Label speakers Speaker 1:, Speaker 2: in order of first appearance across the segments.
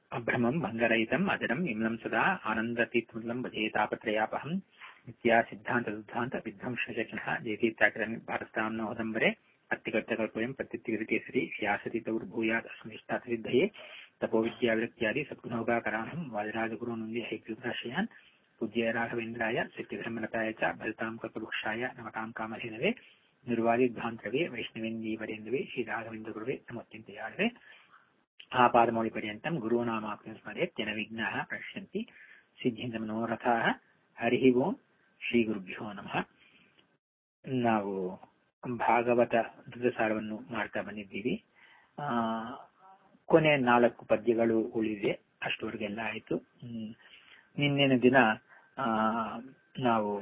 Speaker 1: अभ्रमम् भङ्गरहितम् अजरम् विमलम् सदा आनन्दतीर्थमूलम् भजे तापत्रयापहम् नित्या सिद्धान्तदुद्धान्त विध्वंसशक्नः जयतीर्थाकरन् भारताम् नवदम्बरे अत्तिकर्तकल्पयम् प्रत्युत्तिगतकेसरी व्यासतीतौर्भूयात् अस्मिष्टार्थसिद्धये तपोविद्याविरक्त्यादि सद्गुणौगाकराणम् वाजराजगुरुनन्दि हैग्रीवराश्रयान् पूज्य राघवेन्द्राय सत्यधर्मरताय च भरताम् कल्पवृक्षाय नमताम् कामधेनवे निर्वादिध्वान्तवे वैष्णवेन्दीवरेन्दवे श्रीराघवेन्द्रगुरुवे नमोत्यन्तयाळवे आपादमौलिपर्यन्तम् गुरूणामाप्तिं स्मरेत् तेन विघ्नाः प्रणश्यन्ति ಸಿದ್ಧಿಂದಮನೋರಥಾಹ ಹರಿ ಓಂ ಶ್ರೀ ಗುರುಭ್ಯೋ ನಮಃ ನಾವು ಭಾಗವತ ದುರ್ಗಸಾರವನ್ನು ಮಾಡ್ತಾ ಬಂದಿದ್ದೀವಿ ಆ ಕೊನೆ ನಾಲ್ಕು ಪದ್ಯಗಳು ಉಳಿದಿದೆ ಅಷ್ಟವರೆಗೆಲ್ಲ ಆಯಿತು ನಿನ್ನೆನ ದಿನ ಆ ನಾವು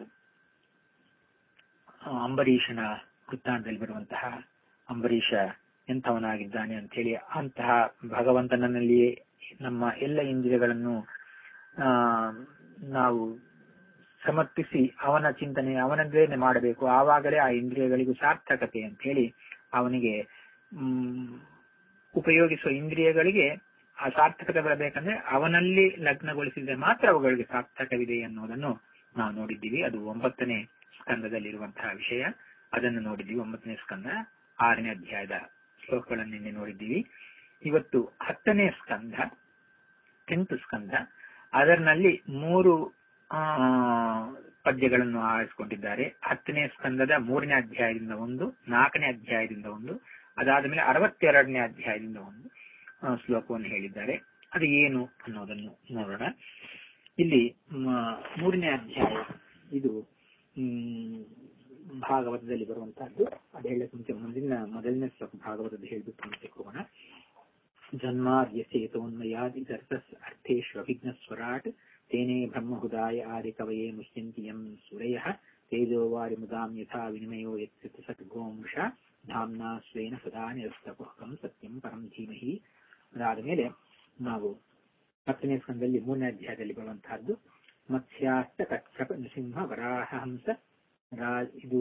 Speaker 1: ಅಂಬರೀಷನ ವೃತ್ತಾಂತದಲ್ಲಿ ಬರುವಂತಹ ಅಂಬರೀಷ ಎಂಥವನಾಗಿದ್ದಾನೆ ಅಂತ ಹೇಳಿ ಅಂತಹ ಭಗವಂತನಲ್ಲಿಯೇ ನಮ್ಮ ಎಲ್ಲ ಇಂದ್ರಿಯಗಳನ್ನು ಆ ನಾವು ಸಮರ್ಪಿಸಿ ಅವನ ಚಿಂತನೆ ಅವನದ್ರೇನೆ ಮಾಡಬೇಕು ಆವಾಗಲೇ ಆ ಇಂದ್ರಿಯಗಳಿಗೂ ಸಾರ್ಥಕತೆ ಅಂತ ಹೇಳಿ ಅವನಿಗೆ ಹ್ಮ್ ಉಪಯೋಗಿಸುವ ಇಂದ್ರಿಯಗಳಿಗೆ ಆ ಸಾರ್ಥಕತೆ ಬರಬೇಕಂದ್ರೆ ಅವನಲ್ಲಿ ಲಗ್ನಗೊಳಿಸಿದ್ರೆ ಮಾತ್ರ ಅವುಗಳಿಗೆ ಸಾರ್ಥಕವಿದೆ ಅನ್ನೋದನ್ನು ನಾವು ನೋಡಿದ್ದೀವಿ ಅದು ಒಂಬತ್ತನೇ ಸ್ಕಂದದಲ್ಲಿರುವಂತಹ ವಿಷಯ ಅದನ್ನು ನೋಡಿದ್ದೀವಿ ಒಂಬತ್ತನೇ ಸ್ಕಂದ ಆರನೇ ಅಧ್ಯಾಯದ ಶ್ಲೋಕಗಳನ್ನು ನಿನ್ನೆ ನೋಡಿದ್ದೀವಿ ಇವತ್ತು ಹತ್ತನೇ ಸ್ಕಂದ ಟೆಂತ್ ಸ್ಕಂದ ಅದರಲ್ಲಿ ಮೂರು ಆ ಪದ್ಯಗಳನ್ನು ಆರಿಸಿಕೊಂಡಿದ್ದಾರೆ ಹತ್ತನೇ ಸ್ಕಂದದ ಮೂರನೇ ಅಧ್ಯಾಯದಿಂದ ಒಂದು ನಾಲ್ಕನೇ ಅಧ್ಯಾಯದಿಂದ ಒಂದು ಅದಾದ ಮೇಲೆ ಅರವತ್ತೆರಡನೇ ಅಧ್ಯಾಯದಿಂದ ಒಂದು ಶ್ಲೋಕವನ್ನು ಹೇಳಿದ್ದಾರೆ ಅದು ಏನು ಅನ್ನೋದನ್ನು ನೋಡೋಣ ಇಲ್ಲಿ ಮೂರನೇ ಅಧ್ಯಾಯ ಇದು ಹ್ಮ್ ಭಾಗವತದಲ್ಲಿ ಬರುವಂತಹದ್ದು ಅದು ಹೇಳಕ್ ಮುಂಚೆ ಮುಂದಿನ ಮೊದಲನೇ ಶ್ಲೋಕ ಭಾಗವತದ ಹೇಳ್ಬಿಟ್ಟು ಮುಂಚೆ ಹೋಗೋಣ ಜನ್ಮಾದ್ಯಸೇತೋನ್ಮಯಾದಿ ದರ್ಶಸ್ ಅರ್ಥೇಶ್ವಭಿಘ್ನ ಸ್ವರಾಟ್ ತೇನೇ ಬ್ರಹ್ಮಹುದಾಯ ಆದಿ ಕವಯೇ ಮುಹ್ಯಂತಿ ಯಂ ಸುರಯ ತೇಜೋವಾರಿ ಮುದಾಂ ಯಥಾ ವಿನಿಮಯೋ ಯತ್ಸಿತ ಸದ್ಗೋಂಶ ಧಾಮ್ನಾ ಸ್ವೇನ ಸದಾ ನಿರಸ್ತಪುಹಕಂ ಸತ್ಯಂ ಪರಂ ಧೀಮಹಿ ಅದಾದ ಮೇಲೆ ನಾವು ಹತ್ತನೇ ಸ್ಕಂದಲ್ಲಿ ಮೂರನೇ ಅಧ್ಯಾಯದಲ್ಲಿ ಬರುವಂತಹದ್ದು ಮತ್ಸ್ಯಾಸ್ತ ಕಕ್ಷಪ ನೃಸಿಂಹ ವರಾಹ ಹಂಸ ಇದು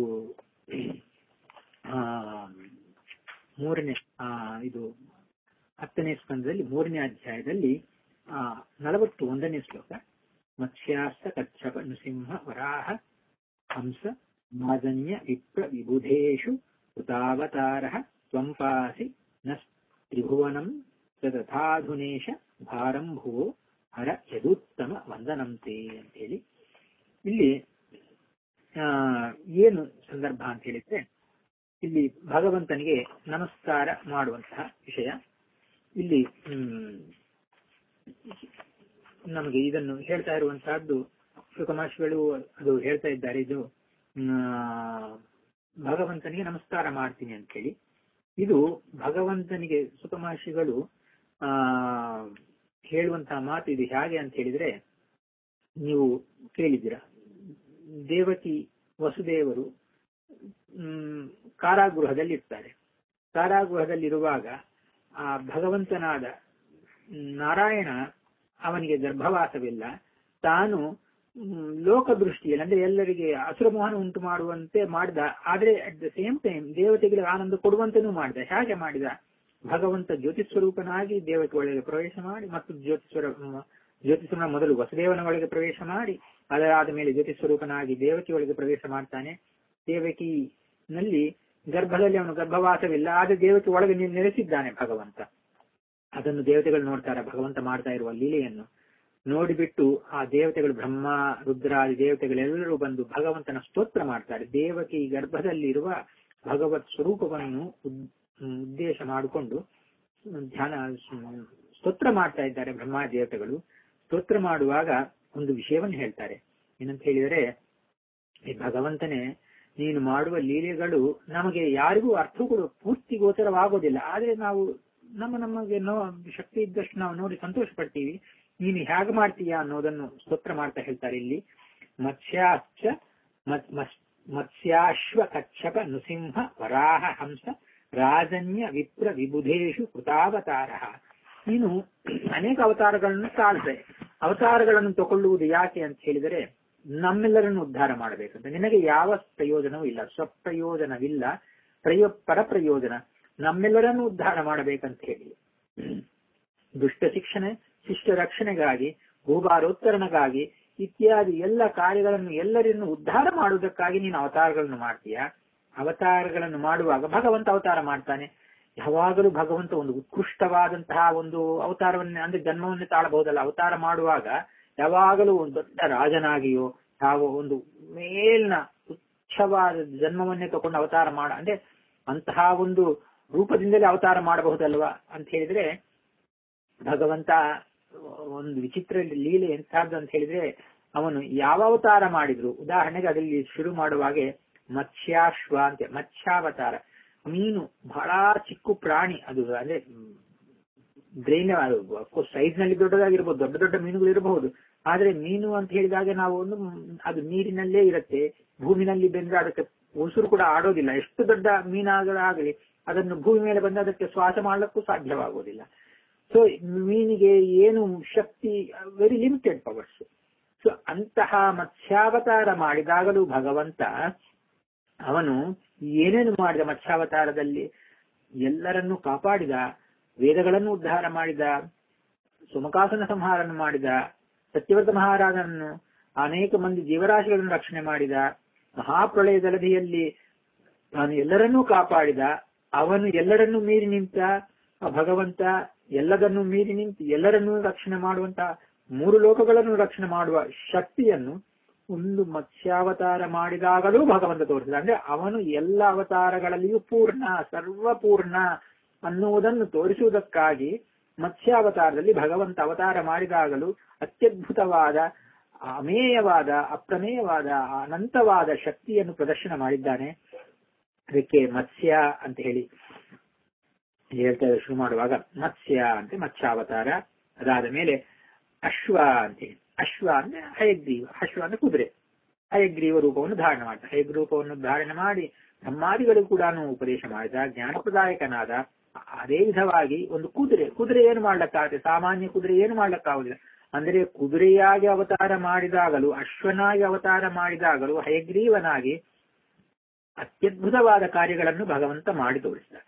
Speaker 1: ಮೂರನೇ ಇದು ಹತ್ತನೇ ಸ್ಕಂದದಲ್ಲಿ ಮೂರನೇ ಅಧ್ಯಾಯದಲ್ಲಿ ಆ ನಲವತ್ತು ಒಂದನೇ ಶ್ಲೋಕ ಮತ್ಸ್ಯಾಸ್ತ ಕಚ್ಚಪ ನೃಸಿಂಹ ವರಾಹ ಹಂಸ ಮಾದನ್ಯ ವಿಪ್ರ ವಿಬುಧೇಶು ಕೃತಾವತಾರ ತ್ವಂಪಾಸಿ ನ ತ್ರಿಭುವನಂ ತಥಾಧುನೇಶ ಭಾರಂ ಭುವೋ ಹರ ಯದುತ್ತಮ ವಂದನಂತೆ ಅಂತ ಹೇಳಿ ಇಲ್ಲಿ ಏನು ಸಂದರ್ಭ ಅಂತ ಹೇಳಿದ್ರೆ ಇಲ್ಲಿ ಭಗವಂತನಿಗೆ ನಮಸ್ಕಾರ ಮಾಡುವಂತಹ ವಿಷಯ ಇಲ್ಲಿ ನಮಗೆ ಇದನ್ನು ಹೇಳ್ತಾ ಇರುವಂತಹದ್ದು ಸುಖಮಾಶಿಗಳು ಅದು ಹೇಳ್ತಾ ಇದ್ದಾರೆ ಇದು ಭಗವಂತನಿಗೆ ನಮಸ್ಕಾರ ಮಾಡ್ತೀನಿ ಅಂತ ಹೇಳಿ ಇದು ಭಗವಂತನಿಗೆ ಸುಖಮಾಶಿಗಳು ಆ ಹೇಳುವಂತಹ ಮಾತು ಇದು ಹೇಗೆ ಅಂತ ಹೇಳಿದ್ರೆ ನೀವು ಕೇಳಿದ್ದೀರಾ ದೇವಕಿ ವಸುದೇವರು ಹ್ಮ್ ಕಾರಾಗೃಹದಲ್ಲಿ ಇರ್ತಾರೆ ಕಾರಾಗೃಹದಲ್ಲಿರುವಾಗ ಆ ಭಗವಂತನಾದ ನಾರಾಯಣ ಅವನಿಗೆ ಗರ್ಭವಾಸವಿಲ್ಲ ತಾನು ಲೋಕದೃಷ್ಟಿಯಲ್ಲಿ ಅಂದ್ರೆ ಎಲ್ಲರಿಗೆ ಅಸುರಮೋಹನ ಉಂಟು ಮಾಡುವಂತೆ ಮಾಡಿದ ಆದ್ರೆ ಅಟ್ ದ ಸೇಮ್ ಟೈಮ್ ದೇವತೆಗಳಿಗೆ ಆನಂದ ಕೊಡುವಂತೆನೂ ಮಾಡಿದ ಹೇಗೆ ಮಾಡಿದ ಭಗವಂತ ಜ್ಯೋತಿಸ್ವರೂಪನಾಗಿ ದೇವತೆ ಒಳಗೆ ಪ್ರವೇಶ ಮಾಡಿ ಮತ್ತು ಜ್ಯೋತಿಸ್ವರ ಜ್ಯೋತಿಸ್ವರ ಮೊದಲು ವಸುದೇವನ ಒಳಗೆ ಪ್ರವೇಶ ಮಾಡಿ ಅದರಾದ ಮೇಲೆ ಜ್ಯೋತಿಸ್ವರೂಪನಾಗಿ ದೇವಕಿ ಒಳಗೆ ಪ್ರವೇಶ ಮಾಡ್ತಾನೆ ದೇವಕಿನಲ್ಲಿ ಗರ್ಭದಲ್ಲಿ ಅವನು ಗರ್ಭವಾಸವಿಲ್ಲ ಆದ್ರೆ ದೇವಕಿ ಒಳಗೆ ನೆಲೆಸಿದ್ದಾನೆ ಭಗವಂತ ಅದನ್ನು ದೇವತೆಗಳು ನೋಡ್ತಾರೆ ಭಗವಂತ ಮಾಡ್ತಾ ಇರುವ ಲೀಲೆಯನ್ನು ನೋಡಿಬಿಟ್ಟು ಆ ದೇವತೆಗಳು ಬ್ರಹ್ಮ ರುದ್ರಾದಿ ದೇವತೆಗಳೆಲ್ಲರೂ ಬಂದು ಭಗವಂತನ ಸ್ತೋತ್ರ ಮಾಡ್ತಾರೆ ದೇವಕಿ ಗರ್ಭದಲ್ಲಿರುವ ಭಗವತ್ ಸ್ವರೂಪವನ್ನು ಉದ್ದೇಶ ಮಾಡಿಕೊಂಡು ಧ್ಯಾನ ಸ್ತೋತ್ರ ಮಾಡ್ತಾ ಇದ್ದಾರೆ ಬ್ರಹ್ಮ ದೇವತೆಗಳು ಸ್ತೋತ್ರ ಮಾಡುವಾಗ ಒಂದು ವಿಷಯವನ್ನು ಹೇಳ್ತಾರೆ ಏನಂತ ಹೇಳಿದರೆ ಈ ಭಗವಂತನೇ ನೀನು ಮಾಡುವ ಲೀಲೆಗಳು ನಮಗೆ ಯಾರಿಗೂ ಅರ್ಥಗಳು ಪೂರ್ತಿ ಗೋಚರವಾಗೋದಿಲ್ಲ ಆದ್ರೆ ನಾವು ನಮ್ಮ ನಮಗೆ ನೋ ಶಕ್ತಿ ಇದ್ದಷ್ಟು ನಾವು ನೋಡಿ ಸಂತೋಷ ಪಡ್ತೀವಿ ನೀನು ಹೇಗೆ ಮಾಡ್ತೀಯಾ ಅನ್ನೋದನ್ನು ಸ್ತೋತ್ರ ಮಾಡ್ತಾ ಹೇಳ್ತಾರೆ ಇಲ್ಲಿ ಮತ್ಸ್ಯಾಶ್ಚ ಮತ್ಸ್ಯಾಶ್ವ ಕಚ್ಚಪ ನೃಸಿಂಹ ವರಾಹ ಹಂಸ ರಾಜನ್ಯ ವಿಪ್ರ ವಿಬುಧೇಶು ಕೃತಾವತಾರ ನೀನು ಅನೇಕ ಅವತಾರಗಳನ್ನು ತಾಳ್ತೆ ಅವತಾರಗಳನ್ನು ತಗೊಳ್ಳುವುದು ಯಾಕೆ ಅಂತ ಹೇಳಿದರೆ ನಮ್ಮೆಲ್ಲರನ್ನು ಉದ್ಧಾರ ಮಾಡಬೇಕಂತ ನಿನಗೆ ಯಾವ ಪ್ರಯೋಜನವೂ ಇಲ್ಲ ಸ್ವಪ್ರಯೋಜನವಿಲ್ಲ ಪ್ರಯೋ ಪರಪ್ರಯೋಜನ ನಮ್ಮೆಲ್ಲರನ್ನು ಉದ್ಧಾರ ಮಾಡಬೇಕಂತ ಹೇಳಿ ದುಷ್ಟ ಶಿಕ್ಷಣ ಶಿಷ್ಟ ರಕ್ಷಣೆಗಾಗಿ ಭೂಭಾರೋತ್ತರಣಕ್ಕಾಗಿ ಇತ್ಯಾದಿ ಎಲ್ಲ ಕಾರ್ಯಗಳನ್ನು ಎಲ್ಲರನ್ನು ಉದ್ಧಾರ ಮಾಡುವುದಕ್ಕಾಗಿ ನೀನು ಅವತಾರಗಳನ್ನು ಮಾಡ್ತೀಯ ಅವತಾರಗಳನ್ನು ಮಾಡುವಾಗ ಭಗವಂತ ಅವತಾರ ಮಾಡ್ತಾನೆ ಯಾವಾಗಲೂ ಭಗವಂತ ಒಂದು ಉತ್ಕೃಷ್ಟವಾದಂತಹ ಒಂದು ಅವತಾರವನ್ನೇ ಅಂದ್ರೆ ಜನ್ಮವನ್ನೇ ತಾಳಬಹುದಲ್ಲ ಅವತಾರ ಮಾಡುವಾಗ ಯಾವಾಗಲೂ ಒಂದು ದೊಡ್ಡ ರಾಜನಾಗಿಯೋ ಹಾಗೂ ಒಂದು ಮೇಲ್ನ ತುಚ್ಛವಾದ ಜನ್ಮವನ್ನೇ ತಗೊಂಡು ಅವತಾರ ಮಾಡ ಅಂದ್ರೆ ಅಂತಹ ಒಂದು ರೂಪದಿಂದಲೇ ಅವತಾರ ಮಾಡಬಹುದಲ್ವಾ ಅಂತ ಹೇಳಿದ್ರೆ ಭಗವಂತ ಒಂದು ವಿಚಿತ್ರ ಲೀಲೆ ಎಂತಹದ್ದು ಅಂತ ಹೇಳಿದ್ರೆ ಅವನು ಯಾವ ಅವತಾರ ಮಾಡಿದ್ರು ಉದಾಹರಣೆಗೆ ಅದರಲ್ಲಿ ಶುರು ಮಾಡುವಾಗೆ ಮತ್ಸ್ಯಾಶ್ವ ಅಂತ ಮತ್ಸ್ಯಾವತಾರ ಮೀನು ಬಹಳ ಚಿಕ್ಕ ಪ್ರಾಣಿ ಅದು ಅಂದ್ರೆ ಬ್ರೈನ್ ಸೈಜ್ ನಲ್ಲಿ ದೊಡ್ಡದಾಗಿರ್ಬೋದು ದೊಡ್ಡ ದೊಡ್ಡ ಮೀನುಗಳು ಇರಬಹುದು ಆದ್ರೆ ಮೀನು ಅಂತ ಹೇಳಿದಾಗ ನಾವು ಒಂದು ಅದು ನೀರಿನಲ್ಲೇ ಇರುತ್ತೆ ಭೂಮಿನಲ್ಲಿ ಬೆಂದ್ರೆ ಅದಕ್ಕೆ ಉಸಿರು ಕೂಡ ಆಡೋದಿಲ್ಲ ಎಷ್ಟು ದೊಡ್ಡ ಮೀನಾಗಲಿ ಅದನ್ನು ಭೂಮಿ ಮೇಲೆ ಬಂದು ಅದಕ್ಕೆ ಶ್ವಾಸ ಮಾಡಲಿಕ್ಕೂ ಸಾಧ್ಯವಾಗುವುದಿಲ್ಲ ಸೊ ಮೀನಿಗೆ ಏನು ಶಕ್ತಿ ವೆರಿ ಲಿಮಿಟೆಡ್ ಪವರ್ಸ್ ಸೊ ಅಂತಹ ಮತ್ಸ್ಯಾವತಾರ ಮಾಡಿದಾಗಲೂ ಭಗವಂತ ಅವನು ಏನೇನು ಮಾಡಿದ ಮತ್ಸ್ಯಾವತಾರದಲ್ಲಿ ಎಲ್ಲರನ್ನೂ ಕಾಪಾಡಿದ ವೇದಗಳನ್ನು ಉದ್ಧಾರ ಮಾಡಿದ ಸುಮಕಾಸನ ಸಂಹಾರವನ್ನು ಮಾಡಿದ ಸತ್ಯವ್ರತ ಮಹಾರಾಜನನ್ನು ಅನೇಕ ಮಂದಿ ಜೀವರಾಶಿಗಳನ್ನು ರಕ್ಷಣೆ ಮಾಡಿದ ಮಹಾಪ್ರಳಯ ಜಲಧಿಯಲ್ಲಿ ತಾನು ಎಲ್ಲರನ್ನೂ ಕಾಪಾಡಿದ ಅವನು ಎಲ್ಲರನ್ನೂ ಮೀರಿ ನಿಂತ ಭಗವಂತ ಎಲ್ಲದನ್ನೂ ಮೀರಿ ನಿಂತು ಎಲ್ಲರನ್ನೂ ರಕ್ಷಣೆ ಮಾಡುವಂತ ಮೂರು ಲೋಕಗಳನ್ನು ರಕ್ಷಣೆ ಮಾಡುವ ಶಕ್ತಿಯನ್ನು ಒಂದು ಮತ್ಸ್ಯಾವತಾರ ಮಾಡಿದಾಗಲೂ ಭಗವಂತ ತೋರಿಸಿದ ಅಂದ್ರೆ ಅವನು ಎಲ್ಲ ಅವತಾರಗಳಲ್ಲಿಯೂ ಪೂರ್ಣ ಸರ್ವಪೂರ್ಣ ಅನ್ನುವುದನ್ನು ತೋರಿಸುವುದಕ್ಕಾಗಿ ಮತ್ಸ್ಯಾವತಾರದಲ್ಲಿ ಭಗವಂತ ಅವತಾರ ಮಾಡಿದಾಗಲೂ ಅತ್ಯದ್ಭುತವಾದ ಅಮೇಯವಾದ ಅಪ್ರಮೇಯವಾದ ಅನಂತವಾದ ಶಕ್ತಿಯನ್ನು ಪ್ರದರ್ಶನ ಮಾಡಿದ್ದಾನೆ ಅದಕ್ಕೆ ಮತ್ಸ್ಯ ಅಂತ ಹೇಳಿ ಹೇಳ್ತಾ ಶುರು ಮಾಡುವಾಗ ಮತ್ಸ್ಯ ಅಂತ ಮತ್ಸ್ಯಾವತಾರ ಅದಾದ ಮೇಲೆ ಅಶ್ವ ಅಂತ ಹೇಳಿ ಅಶ್ವ ಅಂದ್ರೆ ಹಯಗ್ರೀವ ಅಶ್ವ ಅಂದ್ರೆ ಕುದುರೆ ಹಯಗ್ರೀವ ರೂಪವನ್ನು ಧಾರಣ ಮಾಡ್ತಾರೆ ಹಯಗ್ರೀವ ರೂಪವನ್ನು ಧಾರಣೆ ಮಾಡಿ ಬ್ರಹ್ಮಾದಿಗಳು ಕೂಡ ಉಪದೇಶ ಮಾಡಿದ ಜ್ಞಾನಪ್ರದಾಯಕನಾದ ಅದೇ ವಿಧವಾಗಿ ಒಂದು ಕುದುರೆ ಕುದುರೆ ಏನು ಮಾಡ್ಲಕ್ಕಾಗುತ್ತೆ ಸಾಮಾನ್ಯ ಕುದುರೆ ಏನು ಮಾಡ್ಲಕ್ಕಾಗುದಿಲ್ಲ ಅಂದ್ರೆ ಕುದುರೆಯಾಗಿ ಅವತಾರ ಮಾಡಿದಾಗಲೂ ಅಶ್ವನಾಗಿ ಅವತಾರ ಮಾಡಿದಾಗಲೂ ಹಯಗ್ರೀವನಾಗಿ ಅತ್ಯದ್ಭುತವಾದ ಕಾರ್ಯಗಳನ್ನು ಭಗವಂತ ಮಾಡಿ ತೋರಿಸಿದ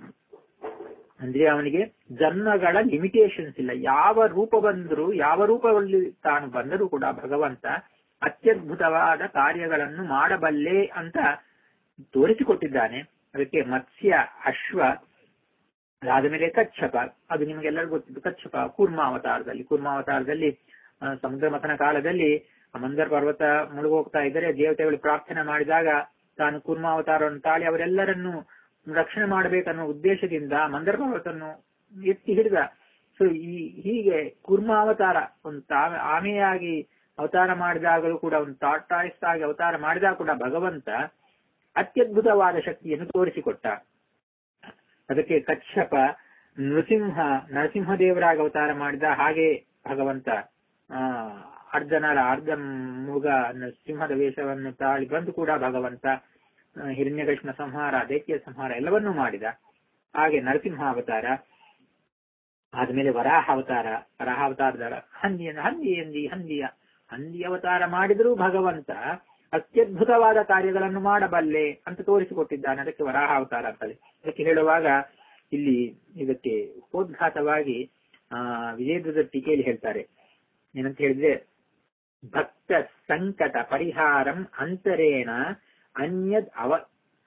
Speaker 1: ಅಂದ್ರೆ ಅವನಿಗೆ ಜನ್ಮಗಳ ಲಿಮಿಟೇಷನ್ಸ್ ಇಲ್ಲ ಯಾವ ರೂಪ ಬಂದರೂ ಯಾವ ರೂಪದಲ್ಲಿ ತಾನು ಬಂದರೂ ಕೂಡ ಭಗವಂತ ಅತ್ಯದ್ಭುತವಾದ ಕಾರ್ಯಗಳನ್ನು ಮಾಡಬಲ್ಲೆ ಅಂತ ತೋರಿಸಿಕೊಟ್ಟಿದ್ದಾನೆ ಅದಕ್ಕೆ ಮತ್ಸ್ಯ ಅಶ್ವ ಅದಾದ ಮೇಲೆ ಕಚ್ಚಪ ಅದು ನಿಮಗೆಲ್ಲರಿಗೂ ಗೊತ್ತಿದ್ದು ಕಚ್ಚಪ ಕೂರ್ಮಾವತಾರದಲ್ಲಿ ಕೂರ್ಮಾವತಾರದಲ್ಲಿ ಸಮುದ್ರ ಮಥನ ಕಾಲದಲ್ಲಿ ಮಂದರ್ ಪರ್ವತ ಮುಳುಗೋಗ್ತಾ ಇದ್ದರೆ ದೇವತೆಗಳು ಪ್ರಾರ್ಥನೆ ಮಾಡಿದಾಗ ತಾನು ಕೂರ್ಮಾವತಾರವನ್ನು ತಾಳಿ ಅವರೆಲ್ಲರನ್ನು ರಕ್ಷಣೆ ಮಾಡಬೇಕನ್ನೋ ಉದ್ದೇಶದಿಂದ ಮಂದರ ಪರ್ವತವನ್ನು ಎತ್ತಿ ಹಿಡಿದ ಸೊ ಈ ಹೀಗೆ ಕೂರ್ಮಾವತಾರ ಒಂದು ತಾವೆ ಆಮೆಯಾಗಿ ಅವತಾರ ಮಾಡಿದಾಗಲೂ ಕೂಡ ಒಂದು ಟಾಟಾಯ್ಸ್ ಆಗಿ ಅವತಾರ ಮಾಡಿದಾಗ ಕೂಡ ಭಗವಂತ ಅತ್ಯದ್ಭುತವಾದ ಶಕ್ತಿಯನ್ನು ತೋರಿಸಿಕೊಟ್ಟ ಅದಕ್ಕೆ ಕಚ್ಚಪ ನೃಸಿಂಹ ನರಸಿಂಹದೇವರಾಗಿ ಅವತಾರ ಮಾಡಿದ ಹಾಗೆ ಭಗವಂತ ಆ ಅರ್ಧನರ ಅರ್ಧ ಮುಗ ಸಿಂಹದ ವೇಷವನ್ನು ತಾಳಿ ಬಂದು ಕೂಡ ಭಗವಂತ ಹಿರಣ್ಯಕೃಷ್ಣ ಸಂಹಾರ ದೈತ್ಯ ಸಂಹಾರ ಎಲ್ಲವನ್ನೂ ಮಾಡಿದ ಹಾಗೆ ನರಸಿಂಹ ಅವತಾರ ಆದ್ಮೇಲೆ ವರಾಹ ಅವತಾರ ವರಾಹ ಅವತಾರದ ಹಂದಿ ಹಂದಿ ಹಂದಿ ಹಂದಿಯ ಹಂದಿ ಅವತಾರ ಮಾಡಿದರೂ ಭಗವಂತ ಅತ್ಯದ್ಭುತವಾದ ಕಾರ್ಯಗಳನ್ನು ಮಾಡಬಲ್ಲೆ ಅಂತ ತೋರಿಸಿಕೊಟ್ಟಿದ್ದಾನೆ ಅದಕ್ಕೆ ವರಾಹ ಅವತಾರ ಅಂತದೆ ಅದಕ್ಕೆ ಹೇಳುವಾಗ ಇಲ್ಲಿ ಇದಕ್ಕೆ ಉಪೋದ್ಘಾತವಾಗಿ ಆ ವಿಜಯದ ಟೀಕೆಯಲ್ಲಿ ಹೇಳ್ತಾರೆ ಏನಂತ ಹೇಳಿದ್ರೆ ಭಕ್ತ ಸಂಕಟ ಪರಿಹಾರಂ ಅಂತರೇಣ ಅನ್ಯದ್ ಅವ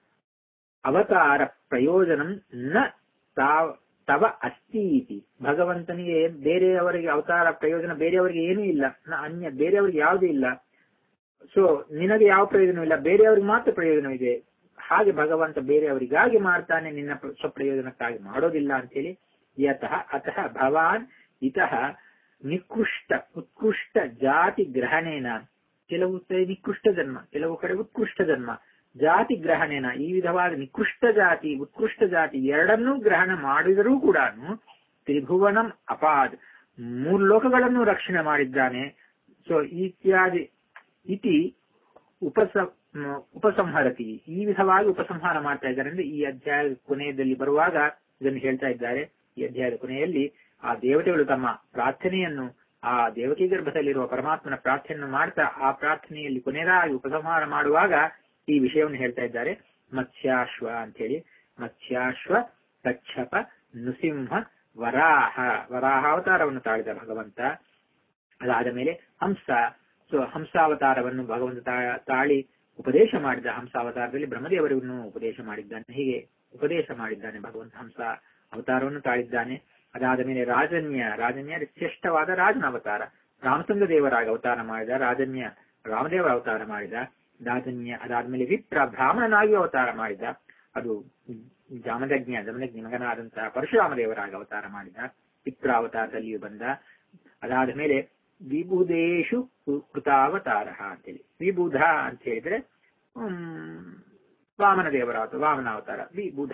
Speaker 1: ಅವತಾರ ಪ್ರಯೋಜನಂ ನ ತಾವ್ ತವ ಅಸ್ತಿ ಇತಿ ಭಗವಂತನಿಗೆ ಬೇರೆಯವರಿಗೆ ಅವತಾರ ಪ್ರಯೋಜನ ಬೇರೆಯವರಿಗೆ ಏನೂ ಇಲ್ಲ ಅನ್ಯ ಬೇರೆಯವರಿಗೆ ಯಾವುದೂ ಇಲ್ಲ ಸೊ ನಿನಗೆ ಯಾವ ಪ್ರಯೋಜನವಿಲ್ಲ ಬೇರೆಯವರಿಗೆ ಮಾತ್ರ ಪ್ರಯೋಜನವಿದೆ ಹಾಗೆ ಭಗವಂತ ಬೇರೆಯವರಿಗಾಗಿ ಮಾಡ್ತಾನೆ ನಿನ್ನ ಸ್ವಪ್ರಯೋಜನಕ್ಕಾಗಿ ಮಾಡೋದಿಲ್ಲ ಅಂತೇಳಿ ಯತಃ ಅತಃ ಭವಾನ್ ಇತಃ ನಿಕೃಷ್ಟ ಉತ್ಕೃಷ್ಟ ಜಾತಿ ಗ್ರಹಣೇನ ಕೆಲವು ನಿಕೃಷ್ಟ ಜನ್ಮ ಕೆಲವು ಕಡೆ ಉತ್ಕೃಷ್ಟ ಜನ್ಮ ಜಾತಿ ಗ್ರಹಣೇನ ಈ ವಿಧವಾದ ನಿಕೃಷ್ಟ ಜಾತಿ ಉತ್ಕೃಷ್ಟ ಜಾತಿ ಎರಡನ್ನೂ ಗ್ರಹಣ ಮಾಡಿದರೂ ಕೂಡ ತ್ರಿಭುವನಂ ಅಪಾದ್ ಮೂರು ಲೋಕಗಳನ್ನು ರಕ್ಷಣೆ ಮಾಡಿದ್ದಾನೆ ಸೊ ಇತ್ಯಾದಿ ಇತಿ ಉಪಸ ಉಪಸಂಹರತಿ ಈ ವಿಧವಾಗಿ ಉಪಸಂಹಾರ ಮಾಡ್ತಾ ಇದ್ದಾರೆ ಅಂದ್ರೆ ಈ ಅಧ್ಯಾಯದ ಕೊನೆಯಲ್ಲಿ ಬರುವಾಗ ಇದನ್ನು ಹೇಳ್ತಾ ಇದ್ದಾರೆ ಈ ಅಧ್ಯಾಯದ ಕೊನೆಯಲ್ಲಿ ಆ ದೇವತೆಗಳು ತಮ್ಮ ಪ್ರಾರ್ಥನೆಯನ್ನು ಆ ದೇವಕಿ ಗರ್ಭದಲ್ಲಿರುವ ಪರಮಾತ್ಮನ ಪ್ರಾರ್ಥನೆಯನ್ನು ಮಾಡ್ತಾ ಆ ಪ್ರಾರ್ಥನೆಯಲ್ಲಿ ಕೊನೆಯದಾಗಿ ಉಪಸಂಹಾರ ಮಾಡುವಾಗ ಈ ವಿಷಯವನ್ನು ಹೇಳ್ತಾ ಇದ್ದಾರೆ ಮತ್ಸ್ಯಾಶ್ವ ಅಂತ ಹೇಳಿ ಮತ್ಸ್ಯಾಶ್ವ ಕಚ್ಚಪ ನೃಸಿಂಹ ವರಾಹ ವರಾಹ ಅವತಾರವನ್ನು ತಾಳಿದ ಭಗವಂತ ಅದಾದ ಮೇಲೆ ಹಂಸ ಸೊ ಹಂಸಾವತಾರವನ್ನು ಭಗವಂತ ತಾ- ತಾಳಿ ಉಪದೇಶ ಮಾಡಿದ ಹಂಸಾವತಾರದಲ್ಲಿ ಬ್ರಹ್ಮದೇವರನ್ನು ಉಪದೇಶ ಮಾಡಿದ್ದಾನೆ ಹೀಗೆ ಉಪದೇಶ ಮಾಡಿದ್ದಾನೆ ಭಗವಂತ ಹಂಸ ಅವತಾರವನ್ನು ತಾಳಿದ್ದಾನೆ ಅದಾದ ಮೇಲೆ ರಾಜನ್ಯ ರಾಜನ್ಯ ಶ್ರೇಷ್ಠವಾದ ರಾಜನ ಅವತಾರ ರಾಮಚಂದ್ರ ದೇವರಾಗ ಅವತಾರ ಮಾಡಿದ ರಾಜನ್ಯ ರಾಮದೇವರ ಅವತಾರ ಮಾಡಿದ ರಾಜನ್ಯ ಅದಾದ್ಮೇಲೆ ವಿಪ್ರ ಬ್ರಾಹ್ಮಣನಾಗಿ ಅವತಾರ ಮಾಡಿದ ಅದು ಜಾಮದಜ್ಞ ಜಮದಜ್ಞ ಮಗನಾದಂತಹ ಪರಶುರಾಮ ದೇವರಾಗ ಅವತಾರ ಮಾಡಿದ ವಿಪ್ರ ಅವತಾರದಲ್ಲಿಯೂ ಬಂದ ಅದಾದ ಮೇಲೆ ವಿಬುಧೇಶು ಕೃತಾವತಾರ ಅಂತೇಳಿ ವಿಬುಧ ಅಂತ ಹೇಳಿದ್ರೆ ಹ್ಮ್, ವಾಮನ ದೇವರ ಅವತಾರ ವಾಮನ ಅವತಾರ ವಿಬುಧ